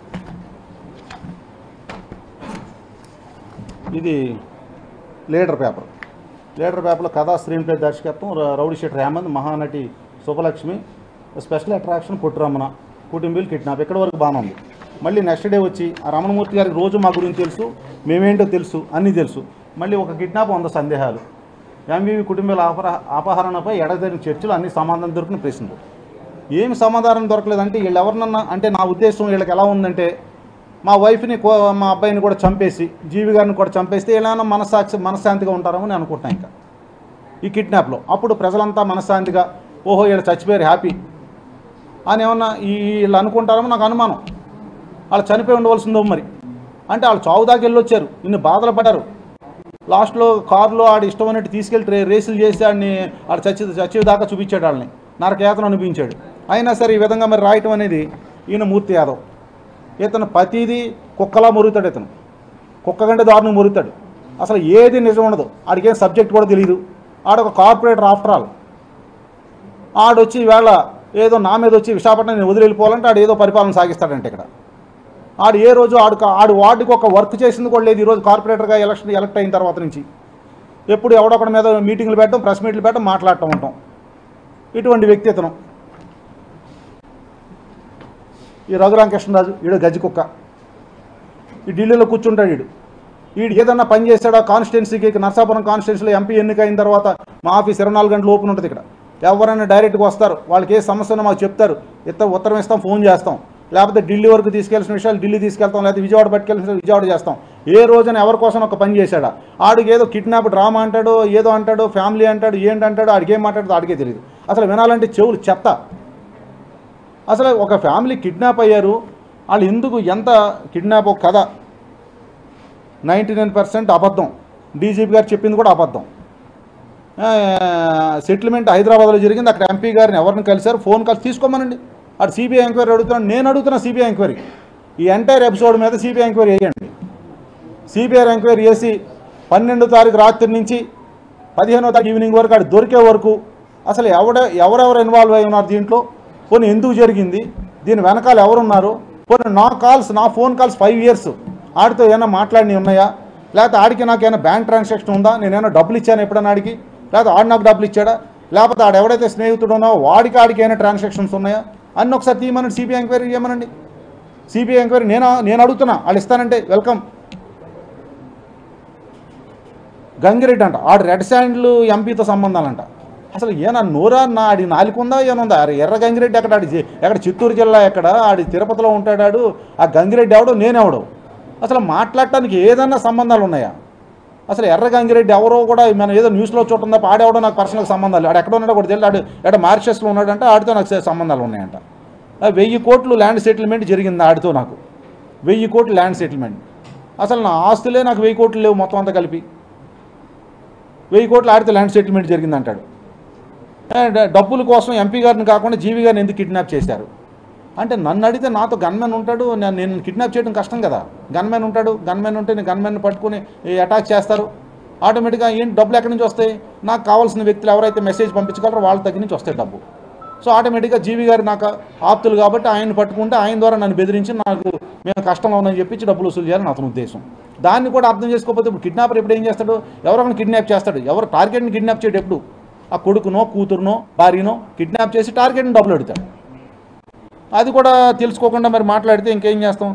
ఇది లీడర్ పేపర్ లీడర్ పేపర్లో కథా స్క్రీన్ ప్లే దర్శకత్వం ర- రౌడీ షెట్ హేమంత్ మహానటి శుభలక్ష్మి స్పెషల్ అట్రాక్షన్ పుట్టురమణ కుటుంబీలు కిడ్నాప్ ఇక్కడ వరకు బాగానే ఉంది మళ్ళీ నెక్స్ట్ డే వచ్చి ఆ రమణమూర్తి గారికి రోజు మా గురించి తెలుసు మేమేంటో తెలుసు అన్నీ తెలుసు మళ్ళీ ఒక కిడ్నాప్ వంద సందేహాలు ఎంవీవి కుటుంబాల అపహ అపహరణపై ఎడతెరిన చర్చలు అన్ని సమాధానం దొరికిన ప్రశ్నలు ఏమి సమాధానం దొరకలేదంటే వీళ్ళు ఎవరినన్నా అంటే నా ఉద్దేశం వీళ్ళకి ఎలా ఉందంటే మా వైఫ్ని కో- మా అబ్బాయిని కూడా చంపేసి జీవి గారిని కూడా చంపేస్తే ఏమైనా మనస్సాక్షి మనశ్శాంతిగా ఉంటారేమో నేను అనుకుంటున్నాను ఇంకా ఈ కిడ్నాప్లో అప్పుడు ప్రజలంతా మనశ్శాంతిగా ఓహో వీళ్ళు చచ్చిపోయారు హ్యాపీ అని ఏమన్నా ఈ వీళ్ళు అనుకుంటారేమో నాకు అనుమానం వాళ్ళు చనిపోయి ఉండవలసిందో మరి అంటే వాళ్ళు చావు దాకా వెళ్ళొచ్చారు ఇన్ని బాధలు పడ్డారు లాస్ట్లో కారులో ఆడు ఇష్టం అన్నట్టు తీసుకెళ్ళి రే- రేసులు చేసి ఆడిని ఆడు చచ్చి చచ్చేదాకా దాకా చూపించాడు వాళ్ళని నరకయాతను అనిపించాడు అయినా సరే ఈ విధంగా మరి రాయటం అనేది ఈయన మూర్తి యాదవ్ ఇతను ప్రతిదీ కుక్కలా మురుగుతాడు ఇతను కుక్క కంటే దారుణం మురుగుతాడు అసలు ఏది నిజం ఉండదు ఆడికేం సబ్జెక్ట్ కూడా తెలియదు ఆడొక కార్పొరేటర్ ఆఫ్టర్ ఆల్ ఆడొచ్చి ఈవేళ ఏదో నా మీద వచ్చి విశాఖపట్నం నేను వదిలి వెళ్ళిపోవాలంటే ఆడు ఏదో పరిపాలన సాగిస్తాడంటే ఇక్కడ ఆడు ఏ రోజు ఆడు ఆడు వార్డుకి ఒక వర్క్ చేసింది కూడా లేదు ఈరోజు కార్పొరేటర్గా ఎలక్షన్ ఎలక్ట్ అయిన తర్వాత నుంచి ఎప్పుడు ఎవడొకడి మీద మీటింగ్లు పెట్టడం ప్రెస్ మీట్లు పెట్టడం మాట్లాడటం ఉంటాం ఇటువంటి వ్యక్తి ఇతను ఈ రఘురామకృష్ణరాజు ఈడు గజ్జి కుక్క ఈ ఢిల్లీలో కూర్చుంటాడు వీడు వీడు ఏదన్నా పని చేశాడా కాన్స్టిట్యున్సీకి నర్సాపురం కాన్స్టిట్యున్సీలో ఎంపీ ఎన్నికైన తర్వాత మా ఆఫీస్ ఇరవై నాలుగు గంటలు ఓపెన్ ఉంటుంది ఇక్కడ ఎవరైనా డైరెక్ట్గా వస్తారు వాళ్ళకి ఏ సమస్య ఉన్నా మాకు చెప్తారు ఇతర ఉత్తరం ఇస్తాం ఫోన్ చేస్తాం లేకపోతే ఢిల్లీ వరకు తీసుకెళ్సిన విషయాలు ఢిల్లీ తీసుకెళ్తాం లేకపోతే విజయవాడ పట్టుకెళ్ళిన విజయవాడ చేస్తాం ఏ రోజున ఎవరి కోసం ఒక పని చేశాడా ఆడికి ఏదో కిడ్నాప్ డ్రామా అంటాడు ఏదో అంటాడు ఫ్యామిలీ అంటాడు ఏంటంటాడు ఆడికి ఏం మాట్లాడదో ఆడికే తెలియదు అసలు వినాలంటే చెవులు చెత్త అసలు ఒక ఫ్యామిలీ కిడ్నాప్ అయ్యారు వాళ్ళు ఎందుకు ఎంత కిడ్నాప్ ఒక కథ నైంటీ నైన్ పర్సెంట్ అబద్ధం డీజీపీ గారు చెప్పింది కూడా అబద్ధం సెటిల్మెంట్ హైదరాబాద్లో జరిగింది అక్కడ ఎంపీ గారిని ఎవరిని కలిశారు ఫోన్ కాల్స్ తీసుకోమనండి అటు సిబిఐ ఎంక్వైరీ అడుగుతున్నాను నేను అడుగుతున్నా సిబిఐ ఎంక్వైరీ ఈ ఎంటైర్ ఎపిసోడ్ మీద సిబిఐ ఎంక్వైరీ వేయండి సిబిఐ ఎంక్వైరీ చేసి పన్నెండో తారీఖు రాత్రి నుంచి పదిహేనో తారీఖు ఈవినింగ్ వరకు అక్కడ దొరికే వరకు అసలు ఎవడ ఎవరెవరు ఇన్వాల్వ్ అయి ఉన్నారు దీంట్లో పోనీ ఎందుకు జరిగింది దీని వెనకాల ఎవరున్నారు పోనీ నా కాల్స్ నా ఫోన్ కాల్స్ ఫైవ్ ఇయర్స్ ఆడితో ఏమైనా మాట్లాడినవి ఉన్నాయా లేకపోతే ఆడికి నాకు ఏమైనా బ్యాంక్ ట్రాన్సాక్షన్ ఉందా నేనేమైనా డబ్బులు ఇచ్చాను ఎప్పుడైనా ఆడికి లేకపోతే ఆడు నాకు డబ్బులు ఇచ్చాడా లేకపోతే ఆడు ఎవడైతే స్నేహితుడు ఉన్నావో వాడికి ఆడికి ఏమైనా ట్రాన్సాక్షన్స్ ఉన్నాయా అన్ని ఒకసారి తీయమనండి సిబిఐ ఎంక్వైరీ చేయమనండి సిబిఐ ఎంక్వైరీ నేను నేను అడుగుతున్నా వాళ్ళు ఇస్తానంటే వెల్కమ్ గంగిరెడ్డి అంట ఆడు రెడ్ శాండ్లు ఎంపీతో సంబంధాలంట అసలు ఏనా నోరా నా ఆడి నాలుగుందా ఏనుందా అరే ఎర్ర గంగిరెడ్డి ఎక్కడ ఆడి జి- ఎక్కడ చిత్తూరు జిల్లా ఎక్కడ ఆడి తిరుపతిలో ఉంటాడాడు ఆ గంగిరెడ్డి ఎవడో నేనెవడు అసలు మాట్లాడటానికి ఏదన్నా సంబంధాలు ఉన్నాయా అసలు ఎర్ర గంగిరెడ్డి ఎవరో కూడా మనం ఏదో న్యూస్లో చూడటం తప్ప ఆడేవడో నాకు పర్సనల్ సంబంధాలు ఆడు ఎక్కడ ఉన్నాడో కూడా తెలియదు ఆడు ఎక్కడ మారిషస్లో ఉన్నాడంటే ఆడితో నాకు సే- సంబంధాలు ఉన్నాయంట ఆ వెయ్యి కోట్లు ల్యాండ్ సెటిల్మెంట్ జరిగింది ఆడితో నాకు వెయ్యి కోట్లు ల్యాండ్ సెటిల్మెంట్ అసలు నా ఆస్తులే నాకు వెయ్యి కోట్లు లేవు మొత్తం అంతా కలిపి వెయ్యి కోట్లు ఆడితే ల్యాండ్ సెటిల్మెంట్ జరిగింది అంటాడు ఏ, డ- డబ్బుల కోసం ఎంపీ గారిని కాకుండా జీవి గారిని ఎందుకు కిడ్నాప్ చేశారు అంటే నన్ను అడిగితే నాతో గన్మెన్ ఉంటాడు నేను నేను కిడ్నాప్ చేయడం కష్టం కదా గన్మెన్ ఉంటాడు గన్మెన్ ఉంటే నేను గన్మెన్ పట్టుకుని అటాక్ చేస్తారు ఆటోమేటిక్గా ఏంటి డబ్బులు ఎక్కడి నుంచి వస్తాయి నాకు కావాల్సిన వ్యక్తులు ఎవరైతే మెసేజ్ పంపించగలరో వాళ్ళ దగ్గర నుంచి వస్తాయి డబ్బు సో ఆటోమేటిక్గా జీవి గారు నాకు ఆప్తులు కాబట్టి ఆయన పట్టుకుంటే ఆయన ద్వారా నన్ను బెదిరించి నాకు మేము కష్టంలో ఉందని చెప్పించి డబ్బులు వసూలు చేయాలని అతని ఉద్దేశం దాన్ని కూడా అర్థం చేసుకోకపోతే ఇప్పుడు కిడ్నాపర్ ఎప్పుడు ఏం చేస్తాడు ఎవరైనా కిడ్నాప్ చేస్తాడు ఎవరు టార్గెట్ని కిడ్నాప్ చేయడు ఎప్పుడు ఆ కొడుకునో కూతురునో భార్యనో కిడ్నాప్ చేసి టార్గెట్ని డబ్బులు అడుగుతాడు అది కూడా తెలుసుకోకుండా మరి మాట్లాడితే ఇంకేం చేస్తాం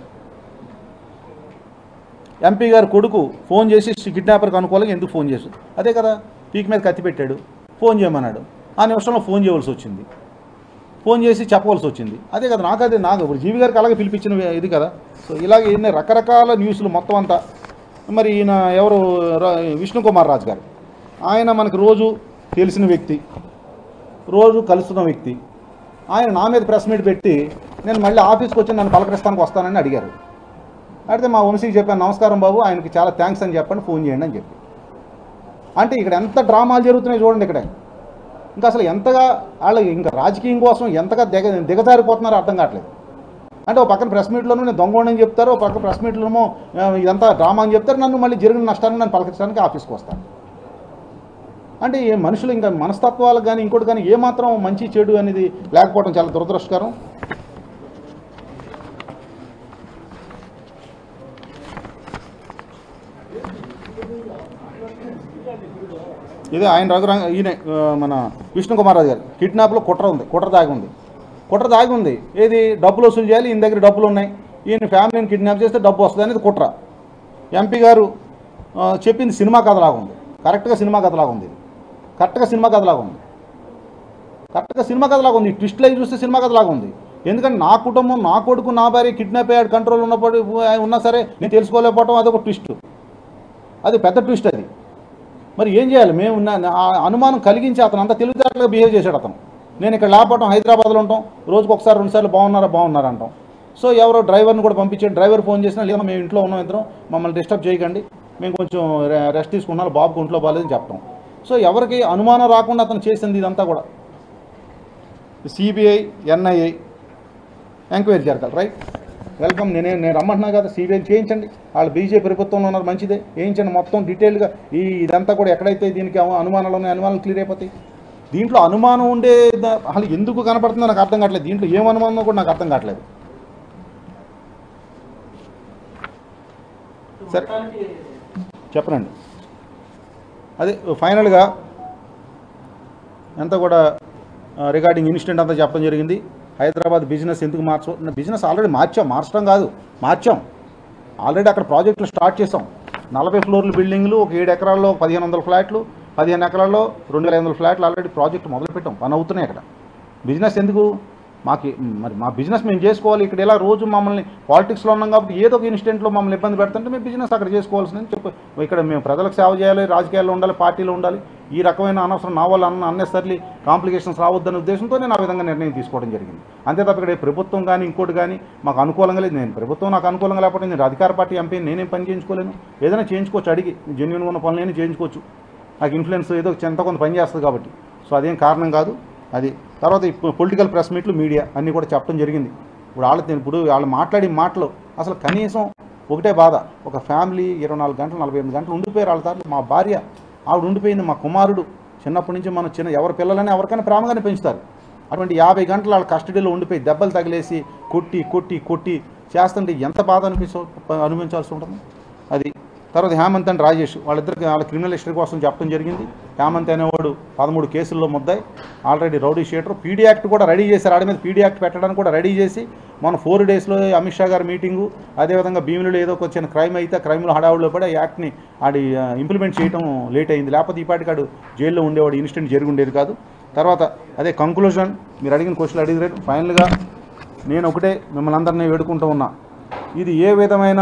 ఎంపీ గారు కొడుకు ఫోన్ చేసి కిడ్నాపర్కి అనుకూలంగా ఎందుకు ఫోన్ చేసు అదే కదా పీక్ మీద కత్తి పెట్టాడు ఫోన్ చేయమన్నాడు ఆ నిమిషంలో ఫోన్ చేయవలసి వచ్చింది ఫోన్ చేసి చెప్పవలసి వచ్చింది అదే కదా నాకు అదే నాకు ఇప్పుడు జీవి గారికి అలాగే పిలిపించిన ఇది కదా సో ఇలాగే ఇన్ని రకరకాల న్యూస్లు మొత్తం అంతా మరి ఈయన ఎవరు రా- విష్ణు కుమార్ రాజు గారు ఆయన మనకు రోజు తెలిసిన వ్యక్తి రోజు కలుస్తున్న వ్యక్తి ఆయన నా మీద ప్రెస్ మీట్ పెట్టి నేను మళ్ళీ ఆఫీస్కి వచ్చి నన్ను పలకరిస్తానికి వస్తానని అడిగారు అడిగితే మా వంశీకి చెప్పాను నమస్కారం బాబు ఆయనకి చాలా థ్యాంక్స్ అని చెప్పండి ఫోన్ చేయండి అని చెప్పి అంటే ఇక్కడ ఎంత డ్రామాలు జరుగుతున్నాయి చూడండి ఇక్కడ ఇంకా అసలు ఎంతగా వాళ్ళు ఇంకా రాజకీయం కోసం ఎంతగా దిగ దిగజారిపోతున్నారో అర్థం కావట్లేదు అంటే ఒక పక్కన ప్రెస్ మీట్లోనూ నేను దొంగని చెప్తారు ఒక పక్కన ప్రెస్ మీట్లోనేమో ఆ, ఇదంతా డ్రామా అని చెప్తారు నన్ను మళ్ళీ జరిగిన నష్టాన్ని నన్ను పలకరించడానికి ఆఫీస్కి వస్తాను అంటే ఈ మనుషులు ఇంకా మనస్తత్వాలకు కానీ ఇంకోటి కానీ ఏమాత్రం మంచి చెడు అనేది లేకపోవడం చాలా దురదృష్టకరం ఇదే ఆయన రఘురంగ ఈయన ఆ, మన విష్ణు కుమార్ రాజు గారు కిడ్నాప్లో కుట్ర ఉంది కుట్ర దాగి ఉంది కుట్ర దాగి ఉంది ఏది డబ్బులు వసూలు చేయాలి ఈయన దగ్గర డబ్బులు ఉన్నాయి ఈయన ఫ్యామిలీని కిడ్నాప్ చేస్తే డబ్బు వస్తుంది అనేది కుట్ర ఎంపీ గారు ఆ, చెప్పింది సినిమా కథలాగా ఉంది కరెక్ట్గా సినిమా కథలాగా ఉంది ఇది కరెక్ట్గా సినిమా కథలాగా ఉంది కరెక్ట్గా సినిమా కథలాగా ఉంది ట్విస్ట్లు అవి చూస్తే సినిమా కథలాగా ఉంది ఎందుకంటే నా కుటుంబం నా కొడుకు నా భార్య కిడ్నాప్ అయ్యాడు కంట్రోల్ ఉన్నప్పుడు ఉన్నా సరే నేను తెలుసుకోలేకపోవడం అదొక ట్విస్ట్ అది పెద్ద ట్విస్ట్ అది మరి ఏం చేయాలి మేము ఉన్న- ఆ అనుమానం కలిగించి అతను అంత తెలివితేటలుగా బిహేవ్ చేశాడు అతను నేను ఇక్కడ లేకపోవడం హైదరాబాద్లో ఉంటాం రోజుకు ఒకసారి రెండుసార్లు బాగున్నారా బాగున్నారా అంటాం సో ఎవరో డ్రైవర్ని కూడా పంపించాడు డ్రైవర్ ఫోన్ చేసినా లేదా మేము ఇంట్లో ఉన్నాం ఇద్దరం మమ్మల్ని డిస్టర్బ్ చేయకండి మేము కొంచెం రె- రెస్ట్ తీసుకున్నాం బాబుకు ఒంట్లో బాగాలేదని చెప్తాం సో ఎవరికి అనుమానం రాకుండా అతను చేసింది ఇదంతా కూడా సిబిఐ ఎన్ఐఏ ఎంక్వైరీ జరగాలి రైట్ వెల్కమ్ నేనే నేను రమ్మంటున్నా కదా సిబిఐ చేయించండి వాళ్ళు బీజేపీ ప్రభుత్వంలో ఉన్నారు మంచిదే వేయించండి మొత్తం డీటెయిల్గా ఈ ఇదంతా కూడా ఎక్కడైతే దీనికి అను- అనుమానాలు ఉన్నాయి అనుమానాలు క్లియర్ అయిపోతాయి దీంట్లో అనుమానం ఉండే ద- అసలు ఎందుకు కనపడుతుందో నాకు అర్థం కావట్లేదు దీంట్లో ఏం అనుమానం కూడా నాకు అర్థం కావట్లేదు సరే చెప్పనండి అదే ఫైనల్గా అంతా కూడా రిగార్డింగ్ ఇన్సిడెంట్ అంతా చెప్పడం జరిగింది హైదరాబాద్ బిజినెస్ ఎందుకు మార్చు బిజినెస్ ఆల్రెడీ మార్చాం మార్చడం కాదు మార్చాం ఆల్రెడీ అక్కడ ప్రాజెక్టులు స్టార్ట్ చేసాం నలభై ఫ్లోర్ల బిల్డింగ్లు ఒక ఏడు ఎకరాల్లో పదిహేను వందల ఫ్లాట్లు పదిహేను ఎకరాల్లో రెండు వేల ఐదు వందల ఫ్లాట్లు ఆల్రెడీ ప్రాజెక్ట్ మొదలుపెట్టాం పని అవుతున్నాయి అక్కడ బిజినెస్ ఎందుకు మాకు మరి మా బిజినెస్ మేము చేసుకోవాలి ఇక్కడ ఇలా రోజు మమ్మల్ని పాలిటిక్స్లో ఉన్నాం కాబట్టి ఏదో ఒక ఇన్సిడెంట్లో మమ్మల్ని ఇబ్బంది పెడుతుంటే మేము బిజినెస్ అక్కడ చేసుకోవాల్సిందని చెప్పి ఇక్కడ మేము ప్రజలకు సేవ చేయాలి రాజకీయాల్లో ఉండాలి పార్టీలో ఉండాలి ఈ రకమైన అనవసరం నా వల్ల అన్న అన్నెసర్లీ కాంప్లికేషన్స్ రావద్దనే ఉద్దేశంతో నేను ఆ విధంగా నిర్ణయం తీసుకోవడం జరిగింది అంతే తప్ప ఇక్కడ ఏ ప్రభుత్వం కానీ ఇంకోటి కానీ మాకు అనుకూలంగా లేదు నేను ప్రభుత్వం నాకు అనుకూలంగా లేకపోతే నేను అధికార పార్టీ ఎంపీ నేనేం పని చేయించుకోలేను ఏదైనా చేయించుకోవచ్చు అడిగి జెన్యున్గా ఉన్న పనులు చేయించుకోవచ్చు నాకు ఇన్ఫ్లుయెన్స్ ఏదో ఎంత కొంత పని చేస్తుంది కాబట్టి సో అదేం కారణం కాదు అది తర్వాత పొలిటికల్ ప్రెస్ మీట్లు మీడియా అన్నీ కూడా చెప్పడం జరిగింది ఇప్పుడు వాళ్ళ ఇప్పుడు వాళ్ళు మాట్లాడి మాటలు అసలు కనీసం ఒకటే బాధ ఒక ఫ్యామిలీ ఇరవై నాలుగు గంటలు నలభై ఎనిమిది గంటలు ఉండిపోయారు వాళ్ళ తాను మా భార్య ఆవిడ ఉండిపోయింది మా కుమారుడు చిన్నప్పటి నుంచి మనం చిన్న ఎవరి పిల్లలని ఎవరికైనా ప్రేమగానే పెంచుతారు అటువంటి యాభై గంటలు వాళ్ళ కస్టడీలో ఉండిపోయి దెబ్బలు తగిలేసి కొట్టి కొట్టి కొట్టి చేస్తుంటే ఎంత బాధ అనిపించ అనిపించాల్సి ఉంటుంది అది తర్వాత హేమంత్ అండ్ రాజేష్ వాళ్ళిద్దరికి వాళ్ళ క్రిమినల్ హిస్టరీ కోసం చెప్పడం జరిగింది హేమంత్ అనేవాడు పదమూడు కేసుల్లో ముద్దాయి already rowdy sheeter PD act కూడా రెడీ చేశారు ఆడి మీద పీడీ యాక్ట్ పెట్టడానికి కూడా రెడీ చేసి మన ఫోర్ డేస్లో అమిత్ షా గారి మీటింగు అదేవిధంగా భీములు ఏదో ఒక చిన్న క్రైమ్ అయితే క్రైమ్లో హడావుడిలో పడి ఆ యాక్ట్ని ఆడి ఇంప్లిమెంట్ చేయడం లేట్ అయింది లేకపోతే ఈ పాటికి ఆడు జైల్లో ఉండేవాడు ఇన్సిడెంట్ జరిగి ఉండేది కాదు తర్వాత అదే కంక్లూజన్ మీరు అడిగిన క్వశ్చన్ అడిగిన ఫైనల్గా నేను ఒకటే మిమ్మల్ని అందరినీ వేడుకుంటూ ఉన్నా ఇది ఏ విధమైన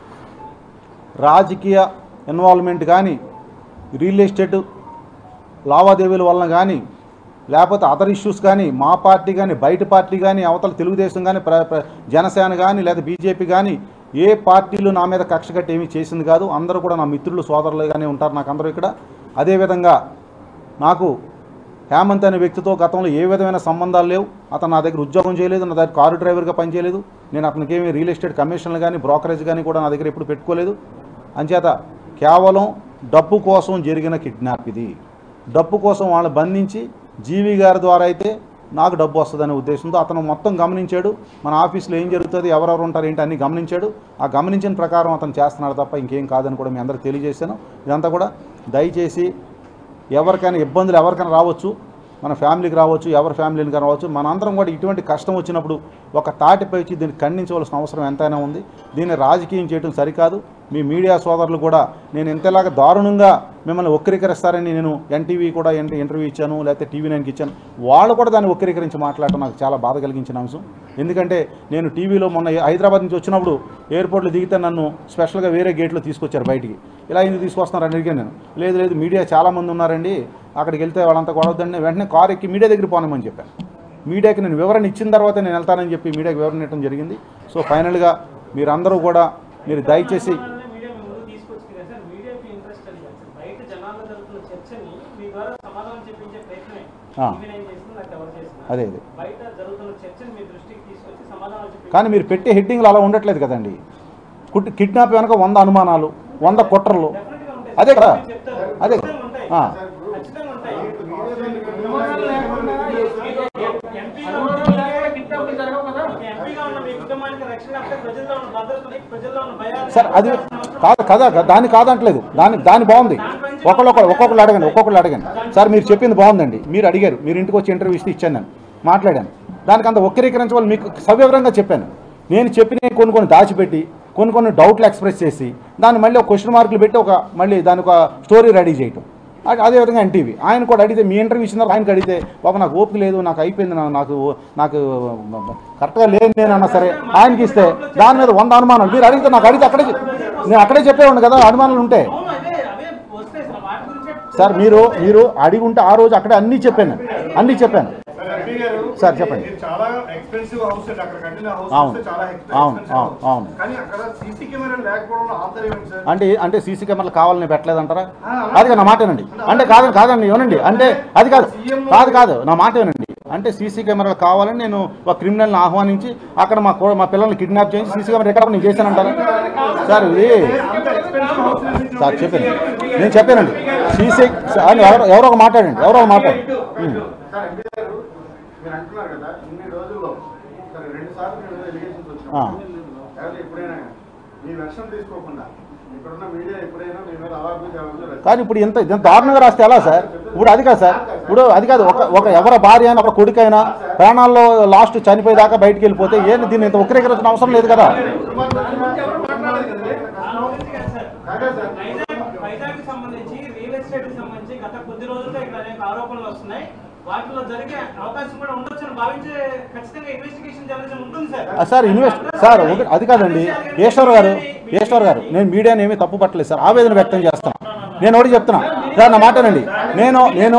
రాజకీయ ఇన్వాల్వ్మెంట్ కానీ రియల్ ఎస్టేట్ లావాదేవీల వలన కానీ లేకపోతే అదర్ ఇష్యూస్ కానీ మా పార్టీ కానీ బయట పార్టీ కానీ అవతల తెలుగుదేశం కానీ ప్ర ప్ర- జనసేన కానీ లేదా బీజేపీ కానీ ఏ పార్టీలు నా మీద కక్ష కట్టి ఏమీ చేసింది కాదు అందరూ కూడా నా మిత్రులు సోదరులుగానే ఉంటారు నాకు అందరూ ఇక్కడ అదేవిధంగా నాకు హేమంత్ అనే వ్యక్తితో గతంలో ఏ విధమైన సంబంధాలు లేవు అతను నా దగ్గర ఉద్యోగం చేయలేదు నా దగ్గర కారు డ్రైవర్గా పనిచేయలేదు నేను అతనికి ఏమి రియల్ ఎస్టేట్ కమిషన్లు కానీ బ్రోకరేజ్ కానీ కూడా నా దగ్గర ఎప్పుడు పెట్టుకోలేదు అంచేత కేవలం డబ్బు కోసం జరిగిన కిడ్నాప్ ఇది డబ్బు కోసం వాళ్ళని బంధించి జీవి గారి ద్వారా అయితే నాకు డబ్బు వస్తుందనే ఉద్దేశంతో అతను మొత్తం గమనించాడు మన ఆఫీస్లో ఏం జరుగుతుంది ఎవరెవరు ఉంటారు ఏంటి అన్ని గమనించాడు ఆ గమనించిన ప్రకారం అతను చేస్తున్నాడు తప్ప ఇంకేం కాదని కూడా మీ అందరికి తెలియజేశాను ఇదంతా కూడా దయచేసి ఎవరికైనా ఇబ్బందులు ఎవరికైనా రావచ్చు మన ఫ్యామిలీకి రావచ్చు ఎవరి ఫ్యామిలీని రావచ్చు మనందరం కూడా ఇటువంటి కష్టం వచ్చినప్పుడు ఒక తాటిపై వచ్చి దీన్ని ఖండించవలసిన అవసరం ఎంతైనా ఉంది దీన్ని రాజకీయం చేయడం సరికాదు మీ మీడియా సోదరులు కూడా నేను ఇంతలాగా దారుణంగా మిమ్మల్ని వక్రీకరిస్తారని నేను ఎన్టీవీ కూడా ఇంట- ఇంటర్వ్యూ ఇచ్చాను లేకపోతే టీవీ నైన్కి ఇచ్చాను వాళ్ళు కూడా దాన్ని వక్రీకరించి మాట్లాడటం నాకు చాలా బాధ కలిగించిన అంశం ఎందుకంటే నేను టీవీలో మొన్న హైదరాబాద్ నుంచి వచ్చినప్పుడు ఎయిర్పోర్ట్లో దిగితే నన్ను స్పెషల్గా వేరే గేట్లో తీసుకొచ్చారు బయటికి ఇలా ఎందుకు తీసుకొస్తున్నారని అడిగాను నేను లేదు లేదు మీడియా చాలామంది ఉన్నారండి అక్కడికి వెళ్తే వాళ్ళంతా గొడవద్దండి వెంటనే కారు ఎక్కి మీడియా దగ్గర పోనమని చెప్పాను మీడియాకి నేను వివరణ ఇచ్చిన తర్వాత నేను వెళ్తానని చెప్పి మీడియాకి వివరణ ఇవ్వడం జరిగింది సో ఫైనల్గా మీరందరూ కూడా మీరు దయచేసి జనాలనే మీడియా మీ ముందుకు తీసుకొచ్చింది కదా సార్ మీడియాకి ఇంట్రెస్ట్ అది కాదు సార్ బయట జనాల్లో జరుగుతున్న చర్చని మీ ద్వారా సమాధానం చెప్పించే ప్రయత్నమే ఆ. టీవీ నైన్ చేసింది నాకు ఎవరు చేసిన అదే అదే బయట జరుగుతున్న చర్చని మీ దృష్టికి తీసుకొచ్చి సమాధానం చెప్పించే కానీ మీరు పెట్టే హెడ్డింగ్లు అలా ఉండట్లేదు కదండి కుట్ కిడ్నాప్ వెనక వంద అనుమానాలు వంద కుట్రలు డెఫినెట్గా ఉంటాయి అదే కదా మీరు చెప్తారు. అదే ఖచ్చితంగా ఉంటాయి ఆ. ఖచ్చితంగా ఉంటాయి ఎంపీగా ఉన్న మీ కుటుంబానికి రక్షణ కాకపోతే ప్రజల్లో ఉన్న భద్రతని ప్రజల్లో ఉన్న భయాన్ని సార్ అది కాదు కదా దాన్ని కాదంటలేదు దాని దాని బాగుంది ఒకళ్ళొకళ్ళు ఒక్కొక్కళ్ళు అడగండి ఒక్కొక్కళ్ళు అడగండి సార్ మీరు చెప్పింది బాగుందండి మీరు అడిగారు మీరు ఇంటికి వచ్చి ఇంటర్వ్యూ ఇస్తే ఇచ్చాను నేను మాట్లాడాను దానికి అంత వక్రీకరించవాలి మీకు సవివరంగా చెప్పాను నేను చెప్పిన కొన్ని కొన్ని దాచిపెట్టి కొన్ని కొన్ని డౌట్లు ఎక్స్ప్రెస్ చేసి దాన్ని మళ్ళీ ఒక క్వశ్చన్ మార్కులు పెట్టి ఒక మళ్ళీ దాని ఒక స్టోరీ రెడీ చేయటం అదే అదేవిధంగా ఎన్టీవీ ఆయన కూడా అడిగితే మీ ఇంటర్వ్యూ ఇచ్చిన ఆయనకి అడిగితే బాబా నాకు ఓపిక లేదు నాకు అయిపోయింది నా- నాకు నాకు కరెక్ట్గా లేదు నేను అన్నా సరే ఆయనకి ఇస్తే దాని మీద వంద అనుమానాలు మీరు అడిగితే నాకు అడిగితే అక్కడే చెప్- నేను అక్కడే చెప్పేవాడిని కదా అనుమానాలు ఉంటే అవును అదే అవే వస్తాయి సార్ వాటి గురించే సార్ మీరు మీరు అడిగి ఉంటే ఆ రోజు అక్కడే అన్నీ చెప్పాను అన్నీ చెప్పాను రవి గారు, సార్, చెప్పండి. ఇది చాలా ఎక్స్పెన్సివ్ హౌస్ అండి అక్కడ కట్టిన హౌస్ అవును. చూస్తే చాలా ఎక్స్పెన్సివ్ అవును, అవును, హౌస్. అవును. కానీ అక్కడ సీసీ కెమెరా లేకపోవడం ఆంతర్యం ఏంటి సార్ అంటే అంటే సీసీ కెమెరాలు కావాలని పెట్టలేదంటారా అది కాదు నా మాట వినండి అంటే కాదండి కాదండి వినండి అంటే అది కాదు కాదు కాదు నా మాట వినండి అంటే సీసీ కెమెరాలు కావాలని నేను ఒక క్రిమినల్ని ఆహ్వానించి అక్కడ మా కో- మా పిల్లల్ని కిడ్నాప్ చేసి సీసీ కెమెరా ఎక్కడ నేను చేశానంటారా సార్ ఇది అంత ఎక్స్పెన్సివ్ హౌస్ నుంచి సార్ చెప్పాను నేను చెప్పానండి సీసీ ఎవరో ఎవరో ఒక మాట్లాడండి ఎవరో ఒక మాట్లాడండి ఉమ్. సార్ ఎంపీ గారు మీరు అంటున్నారు కదా ఇన్ని రోజుల్లో సరే రెండు సార్లు మేము ఎలిగేషన్స్ ఆ. వచ్చినాం ఎవరు ఎప్పుడైనా మీ వెర్షన్ తీసుకోకుండా ఇక్కడున్న మీడియా ఎప్పుడైనా మీ మీద అవార్డు జవాబు కానీ ఇప్పుడు ఇంత ఇంత దారుణంగా రాస్తే ఎలా సార్ ఇప్పుడు అది కాదు సార్ ఇప్పుడు అది కాదు ఒక ఒక ఎవరి భార్య అయినా ఒక కొడుకైనా ప్రాణాల్లో లాస్ట్ చనిపోయేదాకా బయటికి వెళ్ళిపోతే ఏంటి దీన్ని ఇంత ఉక్రీకరించిన అవసరం లేదు కదా వైజాగ్ వైజాగ్ కి సంబంధించి రియల్ ఎస్టేట్ కి సంబంధించి గత కొద్ది రోజులుగా ఇక్కడ అనేక ఆరోపణలు వస్తున్నాయి వాటిలో జరిగే అవకాశం కూడా ఉండొచ్చు అని భావించే ఖచ్చితంగా ఇన్వెస్టిగేషన్ జరగాల్సి ఉంటుంది సార్ ఆ, సార్ ఇన్వెస్ట్ సార్ ఒకటి అది కాదండి ఈశ్వర్ గారు ఈశ్వర్ గారు నేను మీడియాని ఏమీ తప్పు పట్టలేదు సార్ ఆవేదన వ్యక్తం చేస్తాను నేను ఒకటి చెప్తున్నా సార్ నా మాటనండి నేను నేను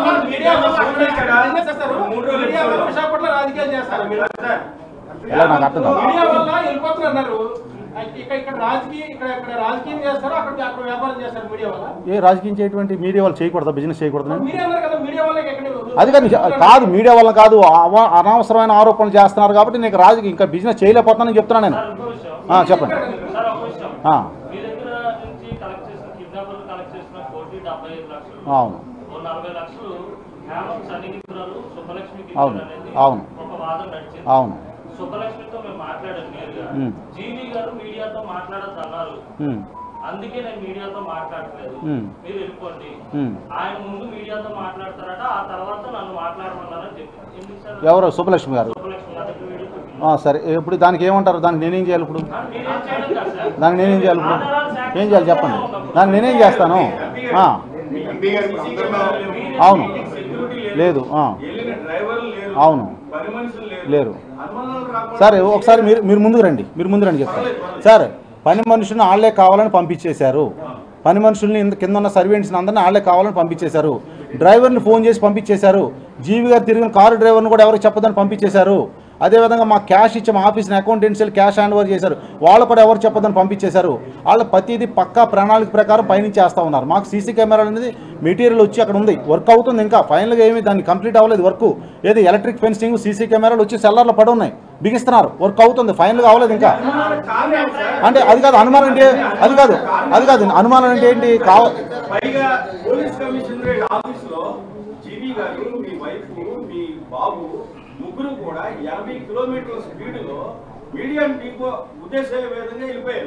విశాఖపట్నం రాజకీయాలు చేస్తారు మీరు ఎలా నాకు అర్థం కాదు మీడియా వల్ల వెళ్ళిపోతున్నారు ఇక్కడ ఇక్కడ రాజకీయ ఇక్కడ ఇక్కడ రాజకీయం చేస్తారు అక్కడ అక్కడ వ్యాపారం చేస్తారు మీడియా వల్ల ఏ రాజకీయం చేయటువంటి మీడియా వాళ్ళు చేయకూడదా బిజినెస్ చేయకూడదు మీడియా అన్నారు కదా మీడియా వల్ల ఎక్కడ అది కాదు నిజ- కాదు మీడియా వల్ల కాదు అవ- అనవసరమైన ఆరోపణలు చేస్తున్నారు కాబట్టి నీకు రాజకీయ ఇంకా బిజినెస్ చేయలేకపోతున్నానని చెప్తున్నా నేను ఆ, చెప్పండి సార్ ఒక విషయం ఆ, మీ దగ్గర నుంచి కలెక్ట్ చేసిన కిడ్నాపర్లు కలెక్ట్ చేసిన కోటి డెబ్బై ఐదు లక్షలు అవును ఓ నలభై లక్షలు హేమంత్ సన్నిహితురాలు సుబ్బలక్ష్మికి అవును, ఇచ్చారు అనేది అవును. ఒక వాదన నడిచింది అవును సుబ్బలక్ష్మితో మేము మాట్లాడాం నేరుగా ఉమ్. జీవి గారు మీడియాతో మాట్లాడద్దు అన్నారు ఉమ్, అందుకే నేను మీడియాతో మాట్లాడట్లేదు ఉమ్. మీరు వెళ్ళిపోండి ఉమ్. ఆయన ముందు మీడియాతో మాట్లాడతారట ఆ తర్వాత నన్ను మాట్లాడమన్నారని చెప్పి ఎందుకు సార్ ఎవరు సుబ్బలక్ష్మి గారు సుబ్బలక్ష్మి నా దగ్గర వీడియో చూపించారు. ఆ, సరే ఇప్పుడు దానికి ఏమంటారు దానికి నేనేం చేయాలి ఇప్పుడు ఆ, మీరేం చేయడం కాదు సార్. దానికి నేనేం చేయాలి ఇప్పుడు ఏం చేయాలి చెప్పండి దానికి నేనేం చేస్తాను ఆ, మీ ఎంపీ గారు ఇప్పుడు అందరిలో అవును లేదు ఆ, వెళ్ళిన డ్రైవర్లు లేరు అవును పని మనుషులు లేరు లేరు అనుమానాలు రాకుండా సార్ ఒకసారి మీరు మీరు ముందుకు రండి మీరు ముందు రండి చెప్తాను సార్ పని మనుషులను వాళ్ళే కావాలని పంపించేశారు పని మనుషుల్ని ఇంత- కింద ఉన్న సర్వెంట్స్ని అందరినీ వాళ్ళే కావాలని పంపించేశారు డ్రైవర్ని ఫోన్ చేసి పంపించేశారు జీవి గారు తిరిగిన కారు డ్రైవర్ని కూడా ఎవరికి చెప్పదని పంపించేశారు అదేవిధంగా మా క్యాష్ ఇచ్చి మా ఆఫీస్ని అకౌంటెన్షియల్ క్యాష్ హ్యాండ్ ఓవర్ చేశారు వాళ్ళు కూడా ఎవరు చెప్పదని పంపించేశారు వాళ్ళ ప్రతిదీ పక్కా ప్రణాళిక ప్రకారం పయనించి చేస్తూ ఉన్నారు మాకు సీసీ కెమెరాలు అనేది మెటీరియల్ వచ్చి అక్కడ ఉంది వర్క్ అవుతుంది ఇంకా ఫైనల్గా ఏమి దాన్ని కంప్లీట్ అవ్వలేదు వర్క్ ఏది ఎలక్ట్రిక్ ఫెన్సింగ్ సీసీ కెమెరాలు వచ్చి సెల్లర్లో పడి ఉన్నాయి బిగిస్తున్నారు వర్క్ అవుతుంది ఫైనల్గా అవ్వలేదు ఇంకా అంటే అది కాదు అనుమానం అంటే అది కాదు అది కాదు అనుమానం అంటే ఏంటి కావ పైగా పోలీస్ కమిషనరేట్ ఆఫీస్ లో జీవి గారు మీ వైఫ్ మీ బాబు ముగ్గురు కూడా ఎనభై కిలోమీటర్ల స్పీడ్ లో మీడియం డీపో ఉద్దేశ విధంగా వెళ్ళిపోయారు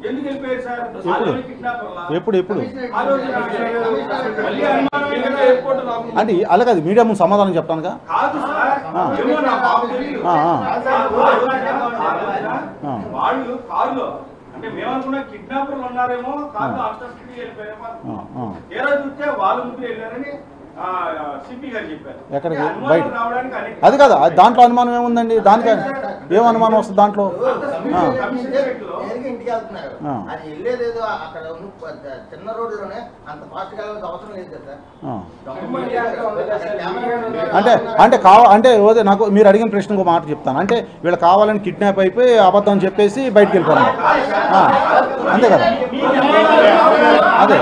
ఎందుకు వెళ్ళిపోయారు సార్ ఎప్పుడు? ఆలోని కిడ్నాపర్లా? ఎప్పుడు ఎప్పుడు ఆ రోజు మళ్ళీ అనుమానమే కదా ఎయిర్పోర్ట్ నాకు. అంటే అలాగే అది మీడియా ముందు సమాధానం చెప్తానుగా కాదు సార్ ఆ. ఏమో నా బాబు తెలియదు. ఆ, ఆ. ఆ. వాళ్ళు కారులో అంటే మేమనుకున్న కిడ్నాపర్లు ఉన్నారేమో కారులో ఆస్ట్రేలియాకి వెళ్ళిపోయారేమో ఆ, ఆ. తీరా చూస్తే వాళ్ళు ముగ్గురు వెళ్ళారని సిపి గారు చెప్పారు ఎక్కడికి? అంటే అనుమానం బయట? రావడానికి అనేక- అది కాదు అది దాంట్లో అనుమానం ఏముందండి దానికి ఏం అనుమానం వస్తుంది దాంట్లో ఆ. కమిషనరేట్ లో నేరుగా ఇంటికి వెళ్తున్నారు ఆ. అది వెళ్ళేదేదో అక్కడ ఉన్న ప- చిన్న రోడ్లోనే అంత ఫాస్ట్ వెళ్ళాల్సిన అవసరం లేదు కదా ఆ. గవర్నమెంట్ అక్కడ కెమెరా అంటే అంటే కావ అంటే ఓదే నాకు మీరు అడిగిన ప్రశ్న ఒక మాట చెప్తాను అంటే వీళ్ళు కావాలని కిడ్నాప్ అయిపోయి అబద్ధం చెప్పేసి బయటికి వెళ్ళిపోవడం ఆ, అంతే కదా అదే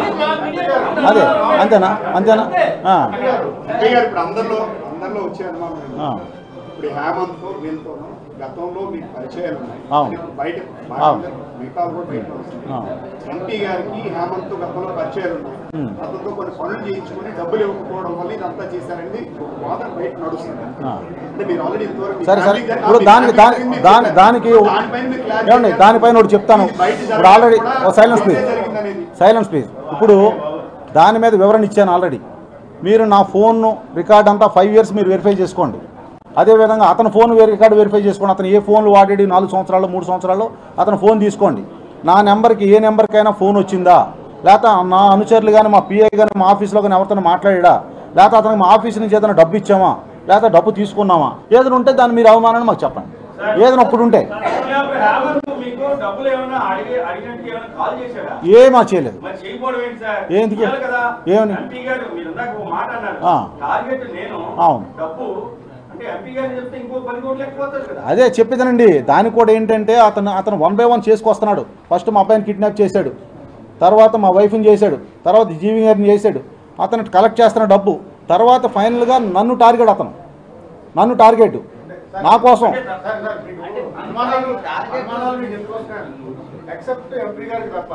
అదే అంతేనా అంతేనా ఆ, ఎంపీ గారు ఇప్పుడు అందరిలో అందరిలో వచ్చే అనుమానం ఏంటి? ఆ. ఇప్పుడు ఈ హేమంత్ వీళ్ళతో గతంలో మీకు పరిచయాలు ఉన్నాయి అవును. అది బయట అవును. మిగతా కూడా బయట వస్తుంది ఆ. ఎంపీ గారికి హేమంత్ గతంలో పరిచయాలు ఉన్నాయి ఉమ్. అతనితో కొన్ని పనులు చేయించుకుని డబ్బులు ఇవ్వకపోవడం వల్ల ఇదంతా చేశారండి ఒక వాదన బయట నడుస్తుంది ఆ. అంటే మీరు ఆల్రెడీ ఇంతవరకు సరే సరే మీ ఫ్యామిలీ ఇప్పుడు మీ దానికి దాని ఫ్యామిలీ దాని మీరు దానికి దానిపైన మీరు clarity ఏమండి ఇవ్వాలి. దానిపైన ఒకటి చెప్తాను ఇది బయట ఇప్పుడు ఆల్రెడీ జరగడం కూడా సైలెన్స్ ప్లీజ్ ఇదే జరిగిందనేది. సైలెన్స్ ప్లీజ్ ఇప్పుడు దాని మీద వివరణ ఇచ్చాను ఆల్రెడీ మీరు నా ఫోన్ను రికార్డ్ అంతా ఫైవ్ ఇయర్స్ మీరు వెరిఫై చేసుకోండి అదేవిధంగా అతని ఫోన్ రికార్డు వెరిఫై చేసుకోండి అతను ఏ ఫోన్లు వాడేది నాలుగు సంవత్సరాలు మూడు సంవత్సరాలు అతను ఫోన్ తీసుకోండి నా నెంబర్కి ఏ నెంబర్కైనా ఫోన్ వచ్చిందా లేకపోతే నా అనుచరులు కానీ మా పిఐ కానీ మా ఆఫీస్లో కానీ ఎవరితో మాట్లాడా లేకపోతే అతనికి మా ఆఫీస్ నుంచి ఏదైనా డబ్బు ఇచ్చామా లేకపోతే డబ్బు తీసుకున్నామా ఏదైనా ఉంటే దాన్ని మీరు అవమానాన్ని మాకు చెప్పండి ఏదైనా ఒప్పుడు ఉంటే కిడ్నాపర్ హేమంత్ మీకు డబ్బులు ఏమైనా అడిగి అడిగినట్టు ఏమైనా కాల్ చేశాడా ఏమా చేయలేదు మరి చేయకపోవడం ఏంటి సార్ ఏంటికి? చేయాలి కదా ఏమని? ఎంపీ గారు మీరు ఇందాక ఒక మాట అన్నారు ఆ. టార్గెట్ నేను అవును. డబ్బు అంటే ఎంపీ గారు చెప్తే ఇంకో పది కోట్లు లేకపోతుంది కదా అదే చెప్పేదనండి దానికి కూడా ఏంటంటే అతను అతను వన్ బై వన్ చేసుకొస్తున్నాడు ఫస్ట్ మా అబ్బాయిని కిడ్నాప్ చేశాడు తర్వాత మా వైఫ్ని చేశాడు తర్వాత జీవి గారిని చేశాడు అతను కలెక్ట్ చేస్తున్న డబ్బు తర్వాత ఫైనల్గా నన్ను టార్గెట్ అతను నన్ను టార్గెట్ నా కోసం సార్, సార్, మీకు అనుమానాలు అనుమానాలు మీకు ఎందుకు వస్తున్నాయి ఎక్సెప్ట్ ఎంపీ గారికి తప్ప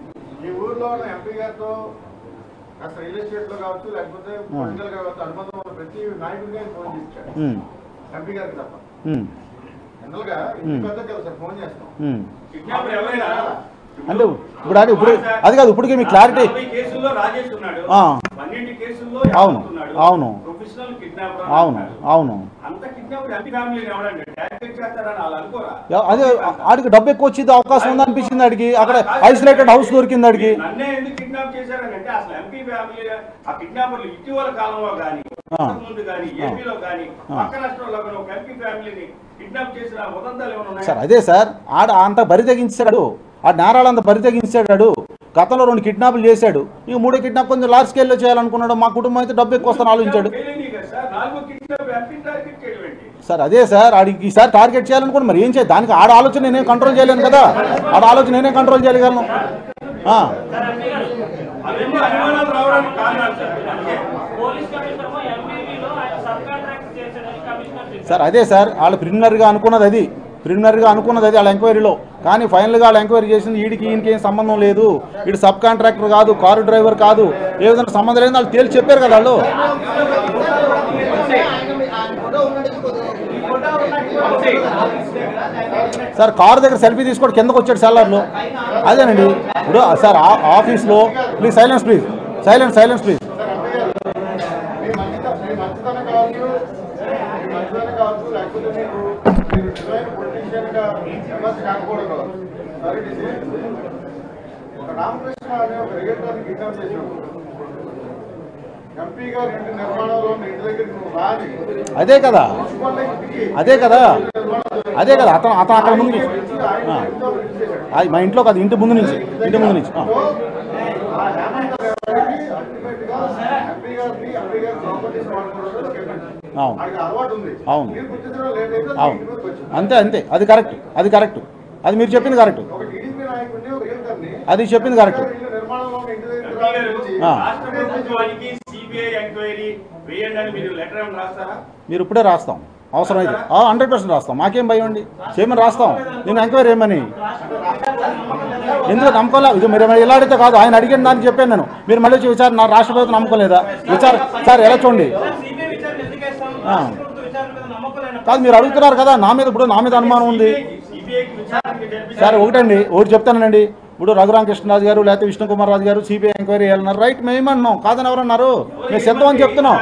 ఈ ఊర్లో ఉన్న ఎంపీ గారితో కాస్త రియల్ ఎస్టేట్ లో కావచ్చు లేకపోతే పొలిటికల్ గా కావచ్చు అనుబంధం ఉన్న ప్రతి నాయకుడికి ఆయన ఫోన్ చేశాడు ఉమ్, ఎంపీ గారికి తప్ప ఉమ్, జనరల్ గా ఇంటి పెద్ద కదా సార్ ఫోన్ చేస్తాం ఉమ్. కిడ్నాపర్ ఎవరైనా అంటే ఇప్పుడు అంటే ఇప్పుడు అది కాదు ఇప్పటికే మీ క్లారిటీ నలభై కేసుల్లో రాజేష్ ఉన్నాడు ఆ. పన్నెండు కేసుల్లో అవును, యాదవ్ ఉన్నాడు. అవును. ప్రొఫెషనల్ కిడ్నాపర్ అవును అవును అంత కిడ్నాపర్ ఎంపీ ఫ్యామిలీ ఎవడండి టార్గెట్ చేస్తారని వాళ్ళు అనుకోరా ఎ- అదే ఆడికి డబ్బు ఎక్కువ వచ్చేది అవకాశం ఉందనిపించింది ఆడికి అక్కడ ఐసోలేటెడ్ హౌస్ దొరికింది ఆడికి నన్నే ఎందుకు కిడ్నాప్ చేశారని అంటే అసలు ఎంపీ ఫ్యామిలీ ఆ కిడ్నాపర్లు ఇటీవల కాలంలో కానీ ఆ. ముందు కానీ ఏపీలో కానీ ఆ. పక్క రాష్ట్రంలో కానీ ఒక ఎంపీ ఫ్యామిలీని కిడ్నాప్ చేసిన ఉదంతాలు ఏమైనా సార్ ఉన్నాయా అదే సార్ ఆడ అంత బరి తెగించాడు ఆ నేరాలు అంత బరి తెగించాడు గతంలో రెండు కిడ్నాపులు చేశాడు ఇక మూడో కిడ్నాప్ కొంచెం లార్జ్ స్కేల్లో చేయాలనుకున్నాడు మా కుటుంబం అయితే డబ్బు ఎక్కువ వస్తాను ఆలోచించాడు ఫెయిల్ అయినాయి కదా సార్ నాలుగో కిడ్నాప్ ఎంపీ టార్గెట్ చేయడం ఏంటి సార్ అదే సార్ ఆడికి ఈసారి టార్గెట్ చేయాలనుకోండి మరి ఏం చేయాలి దానికి ఆడ ఆలోచన నేనేం కంట్రోల్ చేయలేను కదా ఆడ ఆలోచన నేనే కంట్రోల్ చేయగలను ఆ, అవన్నీ అనుమానాలు రావడానికి కారణాలు సార్ అందుకే పోలీస్ కమిషనర్ ఎంపీవీలో ఆయన సబ్ కాంట్రాక్ట్ చేశాడని కమిషనర్ చెప్పారు సార్ అదే సార్ వాళ్ళు ప్రిలిమినరీగా అనుకున్నది అది ప్రిలిమినరీగా అనుకున్నది అది వాళ్ళ ఎంక్వైరీలో కానీ ఫైనల్గా వాళ్ళు ఎంక్వైరీ చేసింది వీడికి ఈయనకి ఏం సంబంధం లేదు వీడు సబ్ కాంట్రాక్టర్ కాదు కారు డ్రైవర్ కాదు ఏ విధంగా సంబంధం లేదని వాళ్ళు తేల్చి చెప్పారు కదా వాళ్ళు ఆయన ఫోటో ఉన్నట్టు సార్ కారు దగ్గర సెల్ఫీ తీసుకోవడం కిందకు వచ్చాడు సెల్లర్లో అదేనండి ఇప్పుడు సార్ ఆ- ఆఫీస్లో please silence please silence silence please మీ మంచితనం మీ మంచితనం కావచ్చు మీ మంచితనం కావచ్చు లేకపోతే మీకు మీరు నిజమైన పొలిటీషియన్ గా ఫేమస్ కాకపోవడం కావచ్చు సారీ టు సే, ఒక రామకృష్ణ అనే ఒక రెగ్యులేటర్ని కిడ్నాప్ చేసినప్పుడు ఎంపీ గారి ఇంటి నిర్మాణంలో ఉన్న ఇంటి దగ్గరికి నువ్వు రాని అదే కదా వాళ్ళ ఇంటికి అదే కదా అదే కదా అతను అతను అక్కడ ముందు నుంచి వచ్చి ఆయన ఆ. ఇంట్లో పిలిచేశాడు. అది మా ఇంట్లో కాదు ఇంటి ముందు నుంచి ఇంటి ముందు నుంచి ఆ. ఆ హేమంత్ గారికి అల్టిమేట్ గా ఎంపీ గారిని ఎంపీ గారి ప్రాపర్టీస్ వాడుకోవడం చెప్పండి అవును ఆయనకి అలవాటు ఉంది అవును. మీరు గుర్తించడం లేట్ అయితే అవును ఇంటి మీదకి వచ్చింది. అంతే అంతే అది కరెక్ట్ అది కరెక్ట్ అది మీరు చెప్పింది కరెక్ట్ ఒక టీడీపీ నాయకుడిని ఒక రియల్టర్ని అది చెప్పింది కరెక్ట్ ఇల్లు నిర్మాణంలో ఉన్న ఇంటి దగ్గరికి ఎంపీ గారు రానిచ్చి ఆ. రాష్ట్ర ప్రభుత్వానికి సిబిఐ ఎంక్వైరీ వేయండి అని మీరు లెటర్ ఏమైనా రాస్తారా మీరు ఇప్పుడే రాస్తాం అవసరమైతే హండ్రెడ్ పర్సెంట్ రాస్తాం మాకేం భయం అండి చేయమని రాస్తాం నేను ఎంక్వైరీ ఏమని ఎందుకు నమ్మకంలా ఇది మీరు ఇలా అడిగితే కాదు ఆయన అడిగిన దానికి చెప్పాను నేను మీరు మళ్ళీ వచ్చి విచారణ నా రాష్ట్ర ప్రభుత్వం నమ్మకం లేదా విచార సార్ ఎలా చూడండి సిబిఐ విచారణ ఎందుకు వేస్తాం ఆ. రాష్ట్ర ప్రభుత్వ విచారణ మీద నమ్మకం లేనప్పుడు కాదు మీరు అడుగుతున్నారు కదా నా మీద ఇప్పుడు నా మీద అనుమానం ఉంది సిబిఐకి విచారణ జరిపి సార్ ఒకటండి ఒకటి చెప్తానండి ఇప్పుడు రఘురామకృష్ణరాజు గారు లేకపోతే విష్ణుకుమార్ రాజు గారు సిబిఐ ఎంక్వైరీ చేయాలన్నారు రైట్ మేమన్నాం కాదని ఎవరన్నారు మేము సిద్ధం అని చెప్తున్నాం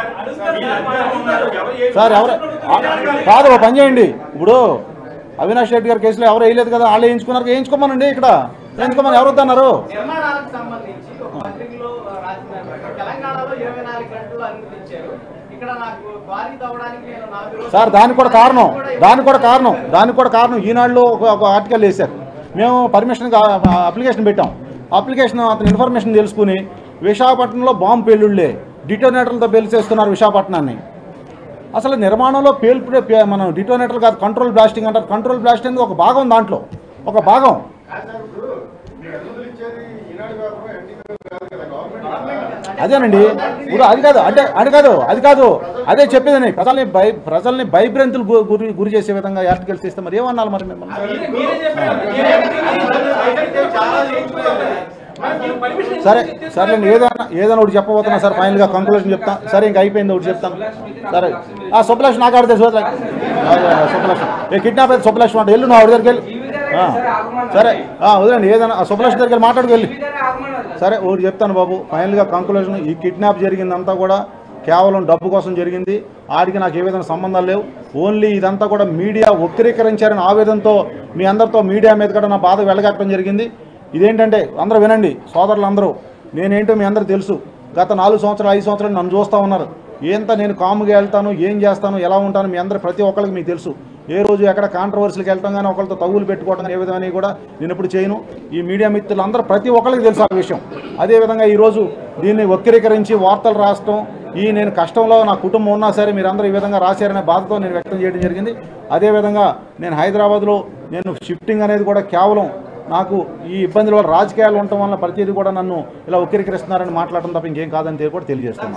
సార్ ఎవరు ఆ- కాదు ఓ పని చేయండి ఇప్పుడు అవినాష్ రెడ్డి గారి కేసులో ఎవరు వేయలేదు కదా వాళ్ళు వేయించుకున్నారు వేయించుకోమనండి ఇక్కడ వేయించుకోమని ఎవరు వద్దన్నారు నిర్మాణాలకు సంబంధించి ఒక పత్రికలో రాసిన తెలంగాణలో ఇరవై నాలుగు గంటలు అనుమతించారు ఇక్కడ నాకు క్వారీ తవ్వడానికి నేను నాలుగు రోజులు సార్ దానికి కూడా కారణం దానికి కూడా కారణం దానికి కూడా కారణం ఈనాడులో ఒక ఒక ఆర్టికల్ వేశారు మేము పర్మిషన్కి అప్లికేషన్ పెట్టాం అప్లికేషన్ అతని ఇన్ఫర్మేషన్ తెలుసుకుని విశాఖపట్నంలో బాంబు పేలుళ్ళే డిటోనేటర్లతో పేల్చేస్తున్నారు విశాఖపట్నాన్ని అసలు నిర్మాణంలో పేల్పుడే పే- మనం డిటోనేటర్ కాదు కంట్రోల్ బ్లాస్టింగ్ అంటారు కంట్రోల్ బ్లాస్టింగ్ అనేది ఒక భాగం దాంట్లో ఒక భాగం కాదు సార్ ఇప్పుడు మీరు అనుమతులు ఇచ్చేది ఈనాడు వ్యాపారం ఎన్టీవీ కాదు కదా గవర్నమెంట్ అదేనండి ఇప్పుడు అది కాదు అంటే అది కాదు అది కాదు అదే చెప్పేదని ప్రజల్ని భయ ప్రజల్ని భయభ్రాంతులు గు- గురి గురి చేసే విధంగా ఆర్టికల్స్ ఇస్తే మరి ఏమన్నాలి మరి మిమ్మల్ని మీరే- మీరే చెప్పారు. మీరే చెప్పారు. చాలా చేయించుకోవాలి. మరి మీరు permission సరే ఇస్తే సరేలేండి ఏదైనా ఏదైనా ఒకటి చెప్పబోతున్నా సార్ ఫైనల్గా కంక్లూజన్ చెప్తాం సరే ఇంకా అయిపోయింది ఒకటి చెప్తాను సరే ఆ సుబ్బలక్ష్మి నాకు ఆడితే చూద్దాం సుబ్బలక్ష్మి ఏ కిడ్నాప్ అయితే సుబ్బలక్ష్మి అంటే వెళ్ళు నువ్వు ఆవిడ దగ్గరికి వెళ్ళి ఆ, సరే ఆ, వదిలేండి ఏదైనా ఆ సుబ్బలక్ష్మి దగ్గరికి వెళ్ళి మాట్లాడుకు వెళ్ళి సరే ఒకటి చెప్తాను బాబు ఫైనల్గా కంక్లూజన్ ఈ కిడ్నాప్ జరిగిందంతా కూడా కేవలం డబ్బు కోసం జరిగింది ఆడికి నాకు ఏ విధంగా సంబంధాలు లేవు ఓన్లీ ఇదంతా కూడా మీడియా వక్రీకరించారని ఆవేదనతో మీ అందరితో మీడియా మీద కూడా నా బాధ వెళ్ళగక్కడం జరిగింది ఇదేంటంటే అందరూ వినండి సోదరులు అందరూ నేనేంటో మీ అందరూ తెలుసు గత నాలుగు సంవత్సరాలు ఐదు సంవత్సరాలు నన్ను చూస్తూ ఉన్నారు ఏంత నేను కాముగా వెళ్తాను ఏం చేస్తాను ఎలా ఉంటాను మీ అందరూ ప్రతి ఒక్కరికి మీకు తెలుసు ఏ రోజు ఎక్కడ కాంట్రవర్సీలకు వెళ్తాం కానీ ఒకరితో తగులు పెట్టుకోవడం కానీ ఏ విధంగా కూడా నేను ఎప్పుడు చేయను ఈ మీడియా మిత్రులు అందరూ ప్రతి ఒక్కరికి తెలుసు ఆ విషయం అదేవిధంగా ఈరోజు దీన్ని వక్రీకరించి వార్తలు రాయటం ఈ నేను కష్టంలో నా కుటుంబం ఉన్నా సరే మీరందరూ ఈ విధంగా రాశారనే బాధతో నేను వ్యక్తం చేయడం జరిగింది అదేవిధంగా నేను హైదరాబాద్లో నేను షిఫ్టింగ్ అనేది కూడా కేవలం నాకు ఈ ఇబ్బందుల వల్ల రాజకీయాలు ఉండటం వల్ల ప్రతిదీ కూడా నన్ను ఇలా వక్రీకరిస్తున్నారని మాట్లాడడం తప్ప ఇంకేం కాదని కూడా తెలియజేస్తున్నాను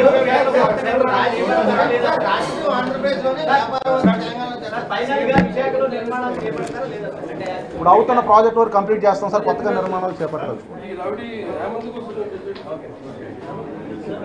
రాష్ట్రం ఆంధ్రప్రదేశ్లోనే వ్యాపారం తెలంగాణలో చేస్తారు. ఫైనల్ గా విశాఖలో నిర్మాణాలు చేపడతారా లేదా అంటే ఇప్పుడు అవుతున్న ప్రాజెక్ట్ వర్క్ కంప్లీట్ చేస్తాం సార్ కొత్తగా నిర్మాణాలు చేపట్టాలి ఈ రౌడీ హేమంత్ కోసం